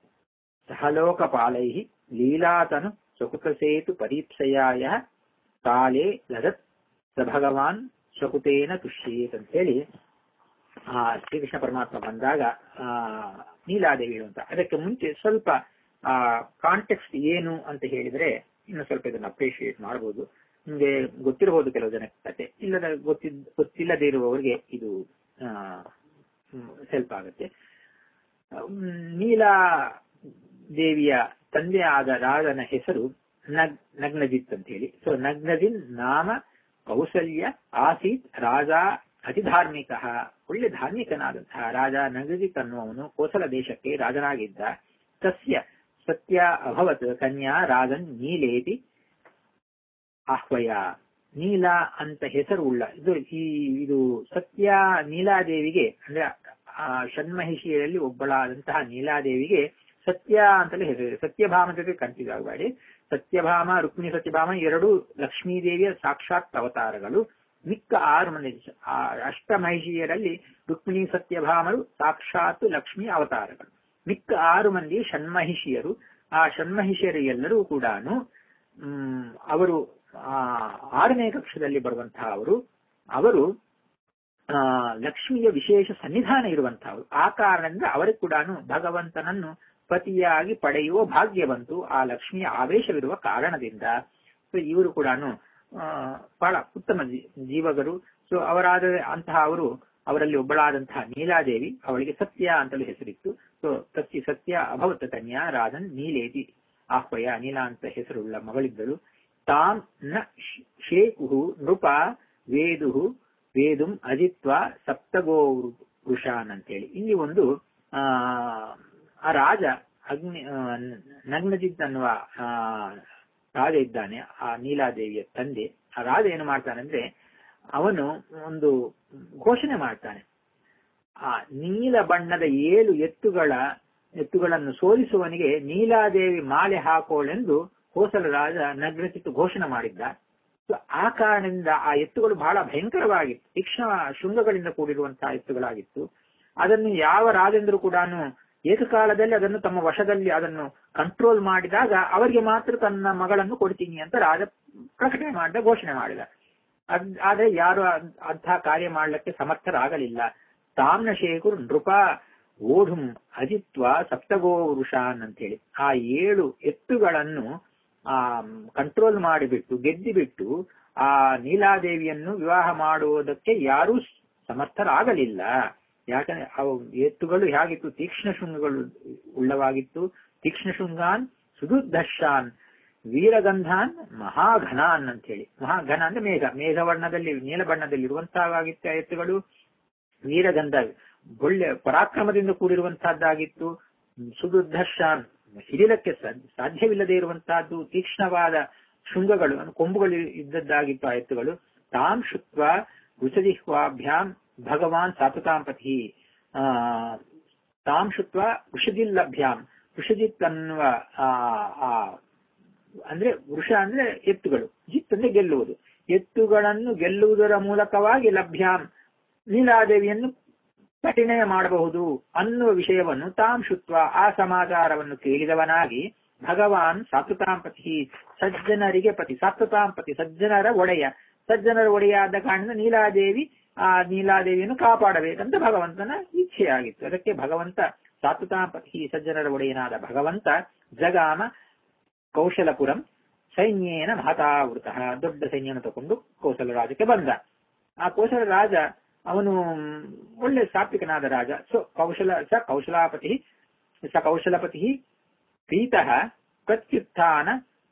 Speaker 1: ಸಹಲೋಕಪಾಲೈ ಲೀಲಾತನು ಸ್ವಕುತಸೇತು ಪರೀಪ್ಸಯಾಯ ಕಾಲೇ ಲದತ್ ಸ ಭಗವಾನ್ ಸ್ವಕುತೇನ ತುಷ್ಯೇತ್ ಅಂತ ಹೇಳಿ ಆ ಶ್ರೀಕೃಷ್ಣ ಪರಮಾತ್ಮ ಬಂದಾಗ ಆ ನೀಲಾದೇವಿ ಹೇಳುವಂತ ಅದಕ್ಕೆ ಮುಂಚೆ ಸ್ವಲ್ಪ ಆ ಕಾಂಟೆಕ್ಸ್ಟ್ ಏನು ಅಂತ ಹೇಳಿದ್ರೆ ಇನ್ನು ಸ್ವಲ್ಪ ಇದನ್ನ ಅಪ್ರಿಶಿಯೇಟ್ ಮಾಡಬಹುದು ನಿಮ್ಗೆ ಗೊತ್ತಿರಬಹುದು ಕೆಲವು ಜನಕ್ಕೆ ಕತೆ ಇಲ್ಲದ ಗೊತ್ತಿದ್ ಗೊತ್ತಿಲ್ಲದೆ ಇರುವವರಿಗೆ ಇದು ಹೆಲ್ಪ್ ಆಗುತ್ತೆ ಹ್ಮ್, ನೀಲಾ ದೇವಿಯ ತಂದೆ ಆದ ರಾಜನ ಹೆಸರು ನಗ್ ನಗ್ನಜಿತ್ ಅಂತ ಹೇಳಿ ಸೊ ನಗ್ನಜಿನ್ ನಾಮ ಕೌಸಲ್ಯ ಆಸೀತ್ ರಾಜ ಅತಿ ಧಾರ್ಮಿಕ ಒಳ್ಳೆ ಧಾರ್ಮಿಕನಾದಂತಹ ರಾಜ ನಗಜಿತ್ ಅನ್ನುವವನು ಕೋಸಲ ದೇಶಕ್ಕೆ ರಾಜನಾಗಿದ್ದ ತಸ್ಯ ಸತ್ಯ ಅಭವತ್ ಕನ್ಯಾ ರಾಜನ್ ನೀಲೇತಿ ಆಹ್ವಯ ನೀಲ ಅಂತ ಹೆಸರು ಉಳ್ಳ ಇದು ಈ ಇದು ಸತ್ಯ ನೀಲಾದೇವಿಗೆ ಅಂದ್ರೆ ಆ ಷಣ್ಮಹಿಷಿಯರಲ್ಲಿ ಒಬ್ಬಳಾದಂತಹ ನೀಲಾದೇವಿಗೆ ಸತ್ಯ ಅಂತಲೇ ಹೆಸರು ಸತ್ಯಭಾಮ ಜೊತೆ ಕನ್ಫ್ಯೂಸ್ ಆಗಬೇಡಿ ಸತ್ಯಭಾಮ ರುಕ್ಮಿಣಿ ಸತ್ಯಭಾಮ ಎರಡು ಲಕ್ಷ್ಮೀದೇವಿಯ ಸಾಕ್ಷಾತ್ ಅವತಾರಗಳು ಮಿಕ್ಕ ಆರು ಮಂದಿ ಆ ಅಷ್ಟಮಹಿಷಿಯರಲ್ಲಿ ರುಕ್ಮಿಣಿ ಸತ್ಯಭಾಮರು ಸಾಕ್ಷಾತ್ ಲಕ್ಷ್ಮಿ ಅವತಾರಗಳು ಮಿಕ್ಕ ಆರು ಮಂದಿ ಷಣ್ಮಹಿಷಿಯರು ಆ ಷಣ್ಮಹಿಷಿಯರು ಎಲ್ಲರೂ ಕೂಡ ಅವರು ಆ ಆರನೇ ಕಕ್ಷದಲ್ಲಿ ಬರುವಂತಹ ಅವರು ಅವರು ಆ ಲಕ್ಷ್ಮಿಯ ವಿಶೇಷ ಸನ್ನಿಧಾನ ಇರುವಂತಹವರು ಆ ಕಾರಣದಿಂದ ಅವರಿಗೆ ಕೂಡ ಭಗವಂತನನ್ನು ಪತಿಯಾಗಿ ಪಡೆಯುವ ಭಾಗ್ಯ ಬಂತು ಆ ಲಕ್ಷ್ಮಿಯ ಆವೇಶವಿರುವ ಕಾರಣದಿಂದ ಸೊ ಇವರು ಕೂಡ ಬಹಳ ಉತ್ತಮ ಜೀ- ಜೀವಗರು ಸೊ ಅವರಾದ ಅಂತಹ ಅವರು ಅವರಲ್ಲಿ ಒಬ್ಬಳಾದಂತಹ ನೀಲಾದೇವಿ ಅವಳಿಗೆ ಸತ್ಯ ಅಂತಲೂ ಹೆಸರಿತ್ತು ಸೊ ತಸ್ಯ ಸತ್ಯ ಅಭವತ್ ಕನ್ಯಾ ರಾಧನ್ ನೀಲೇತಿ ಆಹ್ವಯ ನೀಲ ಅಂತ ಹೆಸರುಳ್ಳ ಮಗಳಿದ್ದಳು ತಾಂ ನ ಶೇಕು ನೃಪ ವೇದು ವೇದುಂ ಅಜಿತ್ವ ಸಪ್ತಗೋ ವೃಷಾನ್ ಅಂತೇಳಿ ಇಲ್ಲಿ ಒಂದು ಆ ಆ ರಾಜ ಅಗ್ನಿ ಆ, ನಗ್ನಜಿತ್ ಅನ್ನುವ ಆ ರಾಜ ಇದ್ದಾನೆ ಆ ನೀಲಾದೇವಿಯ ತಂದೆ ಆ ರಾಜ ಏನು ಮಾಡ್ತಾನಂದ್ರೆ ಅವನು ಒಂದು ಘೋಷಣೆ ಮಾಡ್ತಾನೆ ಆ ನೀಲ ಬಣ್ಣದ ಏಳು ಎತ್ತುಗಳ ಎತ್ತುಗಳನ್ನು ಸೋಲಿಸುವನಿಗೆ ನೀಲಾದೇವಿ ಮಾಲೆ ಹಾಕೋಳೆಂದು ಹೋಸಲ ರಾಜ ನಗ್ನಚಿತ್ತು ಘೋಷಣೆ ಮಾಡಿದ್ದ So, ಆ ಕಾರಣದಿಂದ ಆ ಎತ್ತುಗಳು ಬಹಳ ಭಯಂಕರವಾಗಿತ್ತು ತೀಕ್ಷ್ಣ ಶೃಂಗಗಳಿಂದ ಕೂಡಿರುವಂತಹ ಎತ್ತುಗಳಾಗಿತ್ತು ಅದನ್ನು ಯಾವ ರಾಜೇಂದ್ರ ಕೂಡ ಏಕಕಾಲದಲ್ಲಿ ಅದನ್ನು ತಮ್ಮ ವಶದಲ್ಲಿ ಅದನ್ನು ಕಂಟ್ರೋಲ್ ಮಾಡಿದಾಗ ಅವರಿಗೆ ಮಾತ್ರ ತನ್ನ ಮಗಳನ್ನು ಕೊಡ್ತೀನಿ ಅಂತ ರಾಜ ಪ್ರಕಟಣೆ ಮಾಡಿದ ಘೋಷಣೆ ಮಾಡಿದ ಅದ್ ಆದ್ರೆ ಯಾರು ಅದ್- ಅಂತಹ ಕಾರ್ಯ ಮಾಡಲಿಕ್ಕೆ ಸಮರ್ಥರಾಗಲಿಲ್ಲ ತಾಮ್ನ ಶೇಖರ್ ನೃಪ ಓಢುಂ ಅಜಿತ್ವ ಸಪ್ತಗೋ ವೃಷಾನ್ ಅಂತ ಹೇಳಿ ಆ ಏಳು ಎತ್ತುಗಳನ್ನು ಆ ಕಂಟ್ರೋಲ್ ಮಾಡಿಬಿಟ್ಟು ಗೆದ್ದಿಬಿಟ್ಟು ಆ ನೀಲಾದೇವಿಯನ್ನು ವಿವಾಹ ಮಾಡುವುದಕ್ಕೆ ಯಾರೂ ಸಮರ್ಥರಾಗಲಿಲ್ಲ ಯಾಕಂದ್ರೆ ಅವು ಎತ್ತುಗಳು ಹೇಗಿತ್ತು ತೀಕ್ಷ್ಣ ಶೃಂಗಗಳು ಉಳ್ಳವಾಗಿತ್ತು ತೀಕ್ಷ್ಣ ಶೃಂಗಾನ್ ಸುದುರ್ದರ್ಶಾನ್ ವೀರಗಂಧಾನ್ ಮಹಾಘನಾನ್ ಅಂತ ಹೇಳಿ ಮಹಾಘನ ಅಂದ್ರೆ ಮೇಘ ಮೇಘವರ್ಣದಲ್ಲಿ ನೀಲ ಬಣ್ಣದಲ್ಲಿ ಇರುವಂತಹವಾಗಿತ್ತು ಆ ಎತ್ತುಗಳು ವೀರಗಂಧ ಒಳ್ಳೆ ಪರಾಕ್ರಮದಿಂದ ಕೂಡಿರುವಂತಹದ್ದಾಗಿತ್ತು ಸುದುರ್ದರ್ಶಾನ್ ಹಿಡಿಲಕ್ಕೆ ಸಾ- ಸಾಧ್ಯವಿಲ್ಲದೆ ಇರುವಂತಹದ್ದು ತೀಕ್ಷ್ಣವಾದ ಶೃಂಗಗಳು ಅಂದ್ರೆ ಕೊಂಬುಗಳು ಇದ್ದದ್ದಾಗಿತ್ತು ಆ ಎತ್ತುಗಳು ತಾಂ ಶುತ್ವ ವೃಷಜಿಹ್ವಾಭ್ಯಾಂ ಭಗವಾನ್ ಸಾತುತಾಂಪತಿ ಆ ತಾಂ ಶುತ್ವ ವೃಷಜಿಲ್ಲಭ್ಯಾಂ ವೃಷಜಿತ್ ಅನ್ನುವ ಆ ಆ ಅಂದ್ರೆ ವೃಷ ಅಂದ್ರೆ ಎತ್ತುಗಳು ಜಿತ್ ಅಂದ್ರೆ ಗೆಲ್ಲುವುದು ಎತ್ತುಗಳನ್ನು ಗೆಲ್ಲುವುದರ ಮೂಲಕವಾಗಿ ಲಭ್ಯಾಂ ನೀಲಾದೇವಿಯನ್ನು ಕಠಿಣಯ ಮಾಡಬಹುದು ಅನ್ನುವ ವಿಷಯವನ್ನು ತಾಂ ಶುತ್ವ ಆ ಸಮಾಚಾರವನ್ನು ಕೇಳಿದವನಾಗಿ ಭಗವಾನ್ ಸಾತ್ವತಾಂಪತಿ ಸಜ್ಜನರಿಗೆ ಪತಿ ಸಾತ್ವತಾಂಪತಿ ಸಜ್ಜನರ ಒಡೆಯ ಸಜ್ಜನರ ಒಡೆಯಾದ ಕಾರಣದಿಂದ ನೀಲಾದೇವಿ ಆ ನೀಲಾದೇವಿಯನ್ನು ಕಾಪಾಡಬೇಕಂತ ಭಗವಂತನ ಇಚ್ಛೆಯಾಗಿತ್ತು ಅದಕ್ಕೆ ಭಗವಂತ ಸಾತ್ವತಾಂಪತಿ ಸಜ್ಜನರ ಒಡೆಯನಾದ ಭಗವಂತ ಜಗಾಮ ಕೌಶಲಪುರಂ ಸೈನ್ಯೇನ ಮಹತಾವೃತ ದೊಡ್ಡ ಸೈನ್ಯವನ್ನು ತಗೊಂಡು ಕೌಶಲ ರಾಜಕ್ಕೆ ಬಂದ ಆ ಕೌಶಲ ರಾಜ ಅವನು ಒಳ್ಳೆ ಸಾತ್ವಿಕನಾದ ರಾಜ ಸೊ ಕೌಶಲ ಸ ಕೌಶಲಾಪತಿ ಸ ಕೌಶಲಪತಿ ಪ್ರೀತಃ ಪ್ರತ್ಯುತ್ಥಾನ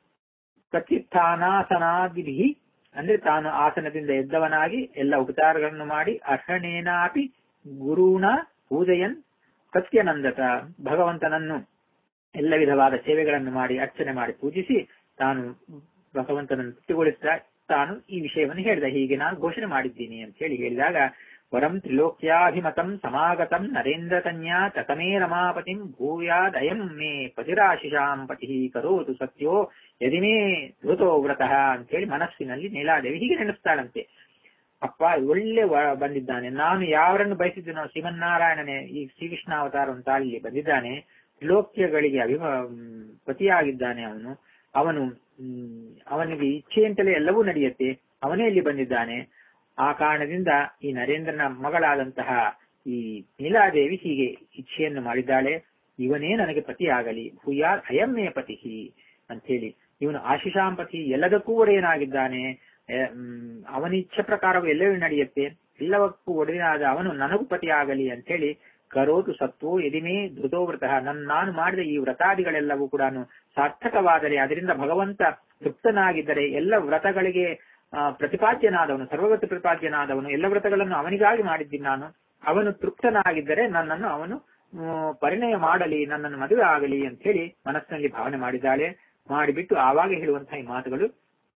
Speaker 1: ಪ್ರತ್ಯುತ್ಥಾನಾಸನಾದಿಭಿ ಅಂದ್ರೆ ತಾನು ಆಸನದಿಂದ ಎದ್ದವನಾಗಿ ಎಲ್ಲ ಉಪಚಾರಗಳನ್ನು ಮಾಡಿ ಅರ್ಹಣೇನಾಪಿ ಗುರುಣ ಪೂಜಯನ್ ಸತ್ಯನಂದತ ಭಗವಂತನನ್ನು ಎಲ್ಲ ವಿಧವಾದ ಸೇವೆಗಳನ್ನು ಮಾಡಿ ಅರ್ಚನೆ ಮಾಡಿ ಪೂಜಿಸಿ ತಾನು ಭಗವಂತನನ್ನು ತೃಪ್ತಿಗೊಳಿಸಿದ ತಾನು ಈ ವಿಷಯವನ್ನು ಹೇಳಿದ ಹೀಗೆ ನಾನು ಘೋಷಣೆ ಮಾಡಿದ್ದೀನಿ ಅಂತ ಹೇಳಿ ಹೇಳಿದಾಗ ವರಂ ತ್ರಿಲೋಕ್ಯಾಭಿಮತಂ ಸಮಾಗತಂ ನರೇಂದ್ರ ಕನ್ಯಾ ತತಮೇ ರಮಾಪತಿಂ ಭೂಯಾದಯಂ ಮೇ ಪತಿರಾಶಿಷಾಂ ಪತಿ ಕರೋತು ಸತ್ಯೋ ಯದಿ ಮೇ ಧೃತೋ ವ್ರತಃ ಅಂತ ಹೇಳಿ ಮನಸ್ಸಿನಲ್ಲಿ ನೀಲಾದೇವಿ ಹೀಗೆ ನೆನೆಸ್ತಾಳಂತೆ ಅಪ್ಪ ಒಳ್ಳೆ ವ- ಬಂದಿದ್ದಾನೆ ನಾನು ಯಾವರನ್ನು ಬಯಸಿದ್ದನೋ ಶ್ರೀಮನ್ನಾರಾಯಣನೇ ಈ ಶ್ರೀಕೃಷ್ಣ ಅವತಾರ ಅಂತ ಅಲ್ಲಿ ಬಂದಿದ್ದಾನೆ ತ್ರಿಲೋಕ್ಯಗಳಿಗೆ ಅಭಿಮ ಮ್, ಪತಿಯಾಗಿದ್ದಾನೆ ಅವನು ಅವನು ಮ್, ಅವನಿಗೆ ಇಚ್ಛೆ ಅಂತಲೇ ಎಲ್ಲವೂ ನಡೆಯುತ್ತೆ ಅವನೇ ಇಲ್ಲಿ ಬಂದಿದ್ದಾನೆ ಆ ಕಾರಣದಿಂದ ಈ ನರೇಂದ್ರನ ಮಗಳಾದಂತಹ ಈ ನೀಲಾದೇವಿ ಹೀಗೆ ಇಚ್ಛೆಯನ್ನು ಮಾಡಿದ್ದಾಳೆ ಇವನೇ ನನಗೆ ಪತಿಯಾಗಲಿ ಭೂಯಾರ್ ಅಯಂ ಮೇ ಪತಿ ಅಂತ ಹೇಳಿ ಇವನು ಆಶಿಷಾಂ ಪತಿ ಎಲ್ಲದಕ್ಕೂ ಒಡೆಯನಾಗಿದ್ದಾನೆ ಎ, ಮ್, ಅವನ ಇಚ್ಛೆ ಪ್ರಕಾರವೂ ಎಲ್ಲವೂ ನಡೆಯುತ್ತೆ ಎಲ್ಲವಕ್ಕೂ ಒಡೆಯನಾದ ಅವನು ನನಗೂ ಪತಿಯಾಗಲಿ ಅಂತ ಹೇಳಿ ಕರೋತು ಸತ್ವೋ ಯದಿಮೇ ಧೃತೋ ವ್ರತಃ ನನ್ ನಾನು ಮಾಡಿದ ಈ ವ್ರತಾದಿಗಳೆಲ್ಲವೂ ಕೂಡ ಸಾರ್ಥಕವಾದರೆ ಅದರಿಂದ ಭಗವಂತ ತೃಪ್ತನಾಗಿದ್ದರೆ ಎಲ್ಲ ವ್ರತಗಳಿಗೆ ಆ, ಪ್ರತಿಪಾದ್ಯನಾದವನು ಸರ್ವಗತ ಪ್ರತಿಪಾದ್ಯನಾದವನು ಎಲ್ಲ ವ್ರತಗಳನ್ನು ಅವನಿಗಾಗಿ ಮಾಡಿದ್ದೀನಿ ನಾನು ಅವನು ತೃಪ್ತನಾಗಿದ್ದರೆ ನನ್ನನ್ನು ಅವನು ಮ್, ಪರಿಣಯ ಮಾಡಲಿ ನನ್ನನ್ನು ಮದುವೆ ಆಗಲಿ ಅಂತ ಹೇಳಿ ಮನಸ್ಸಿನಲ್ಲಿ ಭಾವನೆ ಮಾಡಿದ್ದಾಳೆ ಮಾಡಿಬಿಟ್ಟು ಆವಾಗ ಹೇಳುವಂತಹ ಈ ಮಾತುಗಳು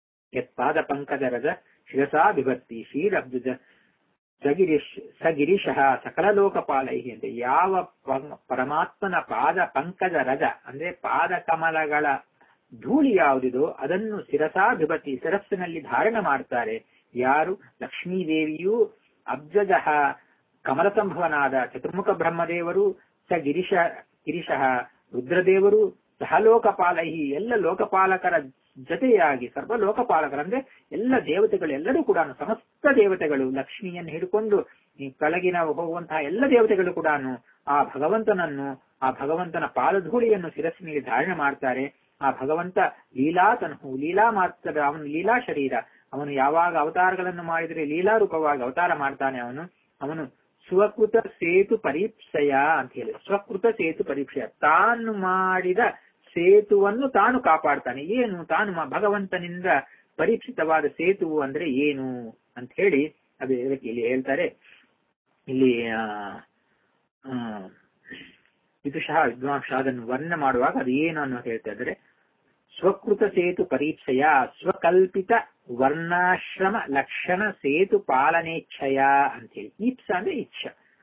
Speaker 1: ಯತ್ಪಾದ ಪಂಕಜರದ ಶಿರಸಾ ಬಿಭರ್ತಿ ಶ್ರೀರಬ್ಜ ಸಗಿರೀಶ್ ಸಗಿರೀಶಃ ಸಕಲ ಲೋಕಪಾಲೈ ಅಂತ ಯಾವ ಪಂ- ಪರಮಾತ್ಮನ ಪಾದ ಪಂಕಜ ರಜ ಅಂದ್ರೆ ಪಾದ ಕಮಲಗಳ ಧೂಳಿ ಯಾವುದಿದೋ ಅದನ್ನು ಶಿರಸಾಧಿಪತಿ ಶಿರಸ್ಸಿನಲ್ಲಿ ಧಾರಣ ಮಾಡ್ತಾರೆ ಯಾರು ಲಕ್ಷ್ಮೀದೇವಿಯು ಅಬ್ಜಜಃ ಕಮಲ ಸಂಭವನಾದ ಚತುರ್ಮುಖ ಬ್ರಹ್ಮದೇವರು ಸ ಗಿರಿಶ ಗಿರಿಶಃ ರುದ್ರದೇವರು ಸಹ ಲೋಕಪಾಲೈ ಎಲ್ಲ ಲೋಕಪಾಲಕರ ಜೊತೆಯಾಗಿ ಸರ್ವ ಲೋಕಪಾಲಕರು ಅಂದ್ರೆ ಎಲ್ಲ ದೇವತೆಗಳು ಎಲ್ಲರೂ ಕೂಡ ಸಮಸ್ತ ದೇವತೆಗಳು ಲಕ್ಷ್ಮಿಯನ್ನು ಹಿಡ್ಕೊಂಡು ಈ ಕೆಳಗಿನ ಹೋಗುವಂತಹ ಎಲ್ಲ ದೇವತೆಗಳು ಕೂಡ ಆ ಭಗವಂತನನ್ನು ಆ ಭಗವಂತನ ಪಾದಧೂಳಿಯನ್ನು ಶಿರಸ್ಸಿನಲ್ಲಿ ಧಾರಣೆ ಮಾಡ್ತಾರೆ ಆ ಭಗವಂತ ಲೀಲಾ ತನಹು ಲೀಲಾ ಮಾತ್ರ ಅವನು ಲೀಲಾ ಶರೀರ ಅವನು ಯಾವಾಗ ಅವತಾರಗಳನ್ನು ಮಾಡಿದರೆ ಲೀಲಾ ರೂಪವಾಗಿ ಅವತಾರ ಮಾಡ್ತಾನೆ ಅವನು ಅವನು ಸ್ವಕೃತ ಸೇತು ಪರೀಕ್ಷೆಯ ಅಂತ ಹೇಳಿ ಸ್ವಕೃತ ಸೇತು ಪರೀಕ್ಷೆಯ ತಾನು ಮಾಡಿದ ಸೇತುವನ್ನು ತಾನು ಕಾಪಾಡ್ತಾನೆ ಏನು ತಾನು ಮ- ಭಗವಂತನಿಂದ ಪರೀಕ್ಷಿತವಾದ ಸೇತುವು ಅಂದ್ರೆ ಏನು ಅಂತ ಹೇಳಿ ಅದು ಇದಕ್ಕೆ ಇಲ್ಲಿ ಹೇಳ್ತಾರೆ ಇಲ್ಲಿ ಆ, ಆ, ವಿದುಷಃ ವಿದ್ವಾಂಸ ಅದನ್ನು ವರ್ಣನೆ ಮಾಡುವಾಗ ಅದು ಏನು ಅನ್ನೋದು ಹೇಳ್ತಾ ಇದ್ದಾರೆ ಸ್ವಕೃತ ಸೇತು ಪರೀಕ್ಷೆಯ ಸ್ವಕಲ್ಪಿತ ವರ್ಣಾಶ್ರಮ ಲಕ್ಷಣ ಸೇತು ಪಾಲನೇಚ್ಛಯ ಅಂತ ಹೇಳಿ ಈಪ್ಸ ಅಂದ್ರೆ ಇಚ್ಛ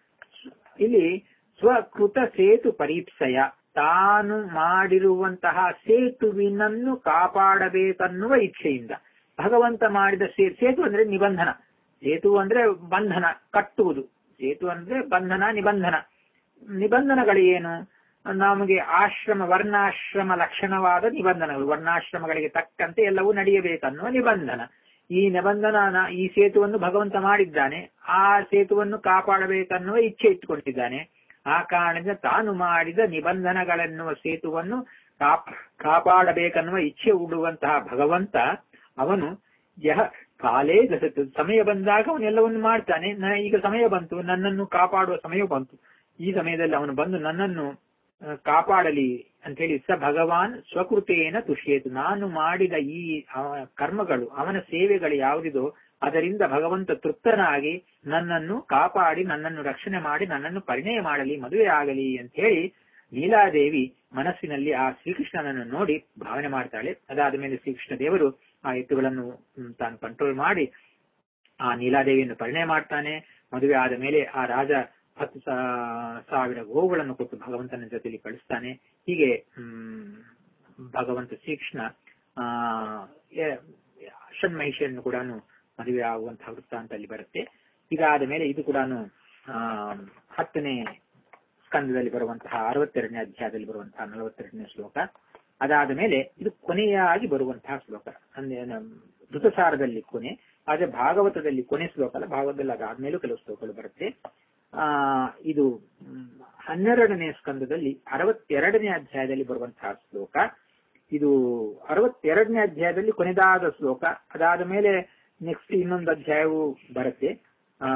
Speaker 1: ಇಲ್ಲಿ ಸ್ವಕೃತ ಸೇತು ಪರೀಕ್ಷೆಯ ತಾನು ಮಾಡಿರುವಂತಹ ಸೇತುವಿನನ್ನು ಕಾಪಾಡಬೇಕನ್ನುವ ಇಚ್ಛೆಯಿಂದ ಭಗವಂತ ಮಾಡಿದ ಸೇ ಸೇತು ಅಂದ್ರೆ ನಿಬಂಧನ ಸೇತು ಅಂದ್ರೆ ಬಂಧನ ಕಟ್ಟುವುದು ಸೇತು ಅಂದ್ರೆ ಬಂಧನ ನಿಬಂಧನ ನಿಬಂಧನಗಳು ಏನು ನಮಗೆ ಆಶ್ರಮ ವರ್ಣಾಶ್ರಮ ಲಕ್ಷಣವಾದ ನಿಬಂಧನಗಳು ವರ್ಣಾಶ್ರಮಗಳಿಗೆ ತಕ್ಕಂತೆ ಎಲ್ಲವೂ ನಡೆಯಬೇಕನ್ನುವ ನಿಬಂಧನ ಈ ನಿಬಂಧನ ಈ ಸೇತುವನ್ನು ಭಗವಂತ ಮಾಡಿದ್ದಾನೆ ಆ ಸೇತುವನ್ನು ಕಾಪಾಡಬೇಕನ್ನುವ ಇಚ್ಛೆ ಇಟ್ಟುಕೊಂಡಿದ್ದಾನೆ ಆ ಕಾರಣದಿಂದ ತಾನು ಮಾಡಿದ ನಿಬಂಧನಗಳೆನ್ನುವ ಸೇತುವನ್ನು ಕಾಪ್ ಕಾಪಾಡಬೇಕನ್ನುವ ಇಚ್ಛೆ ಉಡುವಂತಹ ಭಗವಂತ ಅವನು ಯಹ ಕಾಲೇ ಗಸತು ಸಮಯ ಬಂದಾಗ ಅವನೆಲ್ಲವನ್ನು ಮಾಡ್ತಾನೆ ನ- ಈಗ ಸಮಯ ಬಂತು ನನ್ನನ್ನು ಕಾಪಾಡುವ ಸಮಯ ಬಂತು ಈ ಸಮಯದಲ್ಲಿ ಅವನು ಬಂದು ನನ್ನನ್ನು ಆ, ಕಾಪಾಡಲಿ ಅಂತ ಹೇಳಿ ಸ ಭಗವಾನ್ ಸ್ವಕೃತೇನ ತುಷ್ಯೇತು ನಾನು ಮಾಡಿದ ಈ ಅವ- ಕರ್ಮಗಳು ಅವನ ಸೇವೆಗಳು ಯಾವುದಿದೋ ಅದರಿಂದ ಭಗವಂತ ತೃಪ್ತನಾಗಿ ನನ್ನನ್ನು ಕಾಪಾಡಿ ನನ್ನನ್ನು ರಕ್ಷಣೆ ಮಾಡಿ ನನ್ನನ್ನು ಪರಿಣಯ ಮಾಡಲಿ ಮದುವೆ ಆಗಲಿ ಅಂತ ಹೇಳಿ ನೀಲಾದೇವಿ ಮನಸ್ಸಿನಲ್ಲಿ ಆ ಶ್ರೀಕೃಷ್ಣನನ್ನು ನೋಡಿ ಭಾವನೆ ಮಾಡ್ತಾಳೆ ಅದಾದ ಮೇಲೆ ಶ್ರೀಕೃಷ್ಣ ದೇವರು ಆ ಎತ್ತುಗಳನ್ನು ಹ್ಮ್, ತಾನು ಕಂಟ್ರೋಲ್ ಮಾಡಿ ಆ ನೀಲಾದೇವಿಯನ್ನು ಪರಿಣಯ ಮಾಡ್ತಾನೆ ಮದುವೆ ಆದ ಮೇಲೆ ಆ ರಾಜ ಹತ್ತು ಸಾ- ಸಾವಿರ ಗೋವುಗಳನ್ನು ಕೊಟ್ಟು ಭಗವಂತನ ಜೊತೆಲಿ ಕಳಿಸ್ತಾನೆ ಹೀಗೆ ಹ್ಮ್ ಭಗವಂತ ಶ್ರೀಕೃಷ್ಣ ಆ ಎ- ಷಣ್ಮಹಿಷಿಯನ್ನು ಕೂಡ ಮದುವೆ ಆಗುವಂತಹ ವೃತ್ತಾಂತ ಅಲ್ಲಿ ಬರುತ್ತೆ ಇದಾದ ಮೇಲೆ ಇದು ಕೂಡ ಆ ಹತ್ತನೇ ಸ್ಕಂದದಲ್ಲಿ ಬರುವಂತಹ ಅರವತ್ತೆರಡನೇ ಅಧ್ಯಾಯದಲ್ಲಿ ಬರುವಂತಹ ನಲವತ್ತೆರಡನೇ ಶ್ಲೋಕ ಅದಾದ ಮೇಲೆ ಇದು ಕೊನೆಯಾಗಿ ಬರುವಂತಹ ಶ್ಲೋಕ ಅಂದ್ರೆ ನಮ್ ಋತುಸಾರದಲ್ಲಿ ಕೊನೆ ಆದ್ರೆ ಭಾಗವತದಲ್ಲಿ ಕೊನೆ ಶ್ಲೋಕ ಅಲ್ಲ ಭಾಗವತದಲ್ಲಿ ಅದಾದ್ಮೇಲೂ ಕೆಲವು ಶ್ಲೋಕಗಳು ಬರುತ್ತೆ ಆ ಇದು ಮ್, ಹನ್ನೆರಡನೇ ಸ್ಕಂದದಲ್ಲಿ ಅರವತ್ತೆರಡನೇ ಅಧ್ಯಾಯದಲ್ಲಿ ಬರುವಂತಹ ಶ್ಲೋಕ ಇದು ಅರವತ್ತೆರಡನೇ ಅಧ್ಯಾಯದಲ್ಲಿ ಕೊನೆದಾದ ಶ್ಲೋಕ ಅದಾದ ಮೇಲೆ ನೆಕ್ಸ್ಟ್ ಇನ್ನೊಂದು ಅಧ್ಯಾಯವು ಬರುತ್ತೆ ಆ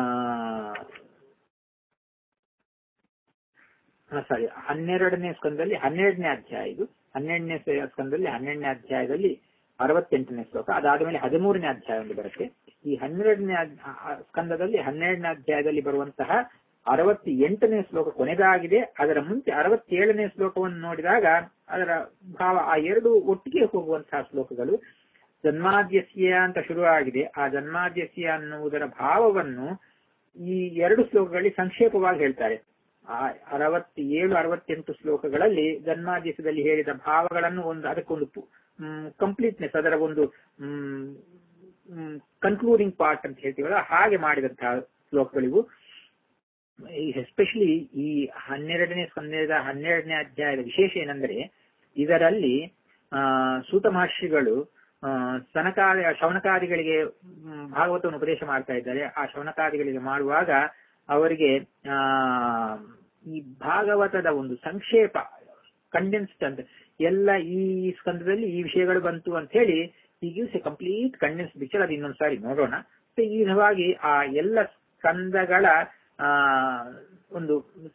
Speaker 1: ಸಾರಿ ಹನ್ನೆರಡನೇ ಸ್ಕಂದದಲ್ಲಿ ಹನ್ನೆರಡನೇ ಅಧ್ಯಾಯ ಇದು ಹನ್ನೆರಡನೇ ಸ್ಕಂದದಲ್ಲಿ ಹನ್ನೆರಡನೇ ಅಧ್ಯಾಯದಲ್ಲಿ ಅರವತ್ತೆಂಟನೇ ಶ್ಲೋಕ ಅದಾದ ಮೇಲೆ ಹದಿಮೂರನೇ ಅಧ್ಯಾಯ ಒಂದು ಬರುತ್ತೆ ಈ ಹನ್ನೆರಡನೇ ಅದ್- ಆ- ಆ ಸ್ಕಂದದಲ್ಲಿ ಹನ್ನೆರಡನೇ ಅಧ್ಯಾಯದಲ್ಲಿ ಬರುವಂತಹ ಅರವತ್ತೆಂಟನೇ ಶ್ಲೋಕ ಕೊನೆದಾಗಿದೆ ಅದರ ಮುಂಚೆ ಅರವತ್ತೇಳನೇ ಶ್ಲೋಕವನ್ನು ನೋಡಿದಾಗ ಅದರ ಭಾವ ಆ ಎರಡು ಒಟ್ಟಿಗೆ ಹೋಗುವಂತಹ ಶ್ಲೋಕಗಳು ಜನ್ಮಾದ್ಯಸ್ಯ ಅಂತ ಶುರುವಾಗಿದೆ ಆ ಜನ್ಮಾದ್ಯಸ್ಯ ಅನ್ನುವುದರ ಭಾವವನ್ನು ಈ ಎರಡು ಶ್ಲೋಕಗಳಲ್ಲಿ ಸಂಕ್ಷೇಪವಾಗಿ ಹೇಳ್ತಾರೆ ಆ ಅರವತ್ತೇಳು ಅರವತ್ತೆಂಟು ಶ್ಲೋಕಗಳಲ್ಲಿ ಜನ್ಮಾದ್ಯಸ್ಯದಲ್ಲಿ ಹೇಳಿದ ಭಾವಗಳನ್ನು ಒಂದು ಅದಕ್ಕೊಂದು ಕಂಪ್ಲೀಟ್ನೆಸ್ ಅದರ ಒಂದು ಕನ್ಕ್ಲೂಡಿಂಗ್ ಪಾರ್ಟ್ ಅಂತ ಹೇಳ್ತೀವಲ್ಲ ಹಾಗೆ ಮಾಡಿದಂತಹ ಶ್ಲೋಕಗಳಿವು ಎಸ್ಪೆಷಲಿ ಈ ಹನ್ನೆರಡನೇ ಸ್ಕಂದದ ಹನ್ನೆರಡನೇ ಅಧ್ಯಾಯದ ವಿಶೇಷ ಏನೆಂದರೆ ಇದರಲ್ಲಿ ಆ ಸೂತ ಮಹರ್ಷಿಗಳು ಆ ಸನಕಾದಿ ಶವನಕಾದಿಗಳಿಗೆ ಭಾಗವತವನ್ನು ಉಪದೇಶ ಮಾಡ್ತಾ ಇದ್ದಾರೆ ಆ ಶವನಕಾದಿಗಳಿಗೆ ಮಾಡುವಾಗ ಅವರಿಗೆ ಆ ಈ ಭಾಗವತದ ಒಂದು ಸಂಕ್ಷೇಪ ಕಂಡೆನ್ಸ್ಡ್ ಅಂತ ಎಲ್ಲ ಈ ಸ್ಕಂದದಲ್ಲಿ ಈ ವಿಷಯಗಳು ಬಂತು ಅಂತ ಹೇಳಿ ಈ gives a complete condensed picture ಅದು ಇನ್ನೊಂದು ಸಾರಿ ನೋಡೋಣ ಈ ವಿಧವಾಗಿ ಆ ಎಲ್ಲ ಸ್ಕಂದಗಳ ಆ ಒಂದು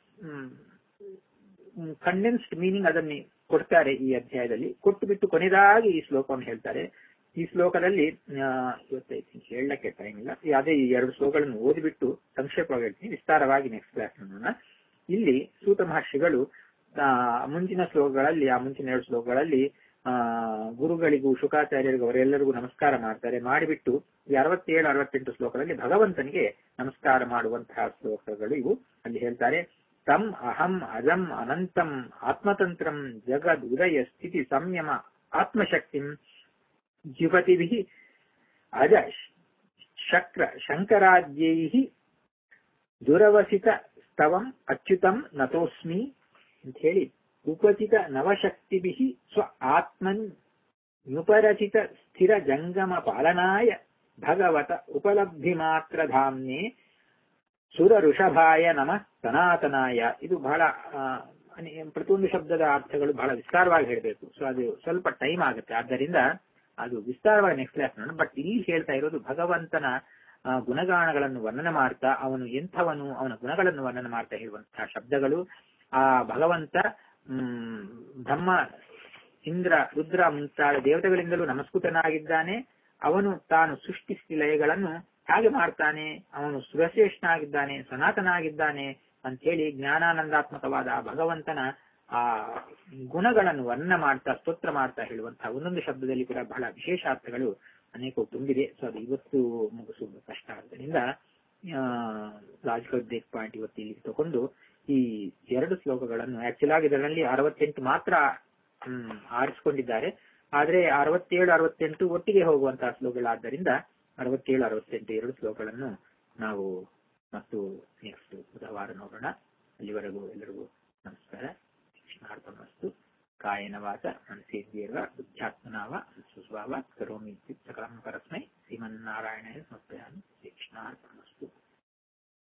Speaker 1: ಕಂಡೆನ್ಸ್ಡ್ ಮೀನಿಂಗ್ ಅದನ್ನೇ ಕೊಡ್ತಾರೆ ಈ ಅಧ್ಯಾಯದಲ್ಲಿ ಕೊಟ್ಟು ಬಿಟ್ಟು ಕೊನೆಯದಾಗಿ ಈ ಶ್ಲೋಕವನ್ನು ಹೇಳ್ತಾರೆ ಈ ಶ್ಲೋಕದಲ್ಲಿ ಇವತ್ತೈದು ಹೇಳಕ್ಕೆ ಟೈಮ್ ಇಲ್ಲ ಅದೇ ಈ ಎರಡು ಶ್ಲೋಕಗಳನ್ನು ಓದಿಬಿಟ್ಟು ಸಂಕ್ಷೇಪವಾಗಿ ಹೇಳ್ತೀನಿ ವಿಸ್ತಾರವಾಗಿ ನೆಕ್ಸ್ಟ್ ಕ್ಲಾಸ್ ನೋಡೋಣ ಇಲ್ಲಿ ಸೂತ ಮಹರ್ಷಿಗಳು ಮುಂಚಿನ ಶ್ಲೋಕಗಳಲ್ಲಿ ಆ ಮುಂಚಿನ ಎರಡು ಶ್ಲೋಕಗಳಲ್ಲಿ ಆ ಗುರುಗಳಿಗೂ ಶುಕಾಚಾರ್ಯರಿಗೂ ಅವರೆಲ್ಲರಿಗೂ ನಮಸ್ಕಾರ ಮಾಡ್ತಾರೆ ಮಾಡಿಬಿಟ್ಟು ಈ ಅರವತ್ತೇಳು ಅರವತ್ತೆಂಟು ಶ್ಲೋಕದಲ್ಲಿ ಭಗವಂತನಿಗೆ ನಮಸ್ಕಾರ ಮಾಡುವಂತಹ ಶ್ಲೋಕಗಳು ಇವು ಅಲ್ಲಿ ಹೇಳ್ತಾರೆ ತಂ ಅಹಂ ಅಜಂ ಅನಂತಂ ಆತ್ಮತಂತ್ರಂ ಜಗದ್ ಉದಯ ಸ್ಥಿತಿ ಸಂಯಮ ಆತ್ಮಶಕ್ತಿಂ ಜಿಪತಿಭಿ ಅಜ ಶಕ್ರ ಶಂಕರಾದ್ಯೈ ದುರವಸಿತ ಸ್ತವಂ ಅಚ್ಯುತಂ ನತೋಸ್ಮಿ ಅಂತ ಹೇಳಿ ಉಪಚಿತ ನವಶಕ್ತಿಭಿ ಸ್ವ ಆತ್ಮನ್ ನುಪರಚಿತ ಸ್ಥಿರ ಜಂಗಮ ಪಾಲನಾಯ ಭಗವತ ಉಪಲಬ್ಧಿ ಮಾತ್ರ ಧಾಮ್ನೆ ಸುರ ಋಷಭಾಯ ನಮ ಸನಾತನಾಯ ಇದು ಬಹಳ ಪ್ರತಿಯೊಂದು ಶಬ್ದದ ಅರ್ಥಗಳು ಬಹಳ ವಿಸ್ತಾರವಾಗಿ ಹೇಳಬೇಕು ಸೊ ಅದು ಸ್ವಲ್ಪ ಟೈಮ್ ಆಗುತ್ತೆ ಆದ್ದರಿಂದ ಅದು ವಿಸ್ತಾರವಾಗಿ ನೆಕ್ಸ್ಟ್ ಕ್ಲಾಸ್ ನೋಡೋಣ ಬಟ್ ಇಲ್ಲಿ ಹೇಳ್ತಾ ಇರೋದು ಭಗವಂತನ ಗುಣಗಾಣಗಳನ್ನು ವರ್ಣನೆ ಮಾಡ್ತಾ ಅವನು ಎಂಥವನು ಅವನ ಗುಣಗಳನ್ನು ವರ್ಣನೆ ಮಾಡ್ತಾ ಹೇಳುವಂತಹ ಶಬ್ದಗಳು ಆ ಭಗವಂತ ಹ್ಮ್ ಬ್ರಹ್ಮ ಇಂದ್ರ ರುದ್ರ ಮುಂತಾದ ದೇವತೆಗಳಿಂದಲೂ ನಮಸ್ಕೃತನಾಗಿದ್ದಾನೆ ಅವನು ತಾನು ಸೃಷ್ಟಿ ಲಯಗಳನ್ನು ಹಾಗೆ ಮಾಡ್ತಾನೆ ಅವನು ಸುರಶ್ರೇಷ್ಠನಾಗಿದ್ದಾನೆ ಸನಾತನಾಗಿದ್ದಾನೆ ಅಂತ ಹೇಳಿ ಜ್ಞಾನಾನಂದಾತ್ಮಕವಾದ ಆ ಭಗವಂತನ ಆ ಗುಣಗಳನ್ನು ವರ್ಣ ಮಾಡ್ತಾ ಸ್ತೋತ್ರ ಮಾಡ್ತಾ ಹೇಳುವಂತಹ ಒಂದೊಂದು ಶಬ್ದದಲ್ಲಿ ಕೂಡ ಬಹಳ ವಿಶೇಷ ಅರ್ಥಗಳು ಅನೇಕ ತುಂಬಿದೆ ಸೊ ಅದು ಇವತ್ತು ಮುಗಿಸುವುದು ಕಷ್ಟ ಆದ್ದರಿಂದ ಲಾಜಿಕಲ್ ಬ್ರೇಕ್ ಪಾಯಿಂಟ್ ಇವತ್ತು ಇಲ್ಲಿ ತಗೊಂಡು ಈ ಎರಡು ಶ್ಲೋಕಗಳನ್ನು ಆಕ್ಚುಲ್ ಆಗಿ ಇದರಲ್ಲಿ ಅರವತ್ತೆಂಟು ಮಾತ್ರ ಹ್ಮ್ ಆರಿಸಿಕೊಂಡಿದ್ದಾರೆ ಆದ್ರೆ ಅರವತ್ತೇಳು ಅರವತ್ತೆಂಟು ಒಟ್ಟಿಗೆ ಹೋಗುವಂತಹ ಶ್ಲೋಕಗಳಾದ್ದರಿಂದ ಅರವತ್ತೇಳು ಅರವತ್ತೆಂಟು ಎರಡು ಶ್ಲೋಕಗಳನ್ನು ನಾವು ಮತ್ತು ನೆಕ್ಸ್ಟ್ ಬುಧವಾರ ನೋಡೋಣ ಅಲ್ಲಿವರೆಗೂ ಎಲ್ಲರಿಗೂ ನಮಸ್ಕಾರ ಶಿಕ್ಷಣಾರ್ಪಣವಸ್ತು ಕಾಯನ ವಾಚ ಮನಸೇಂದ್ರಿಯರ್ವ ಬುದ್ಧ್ಯಾತ್ಮನಾವ ಸುಸ್ವಾವ ಕರೋಮಿ ಸಕಲಂ ಪರಸ್ಮೈ ಶ್ರೀಮನ್ನಾರಾಯಣ ಸಮರ್ಪಯಾಮಿ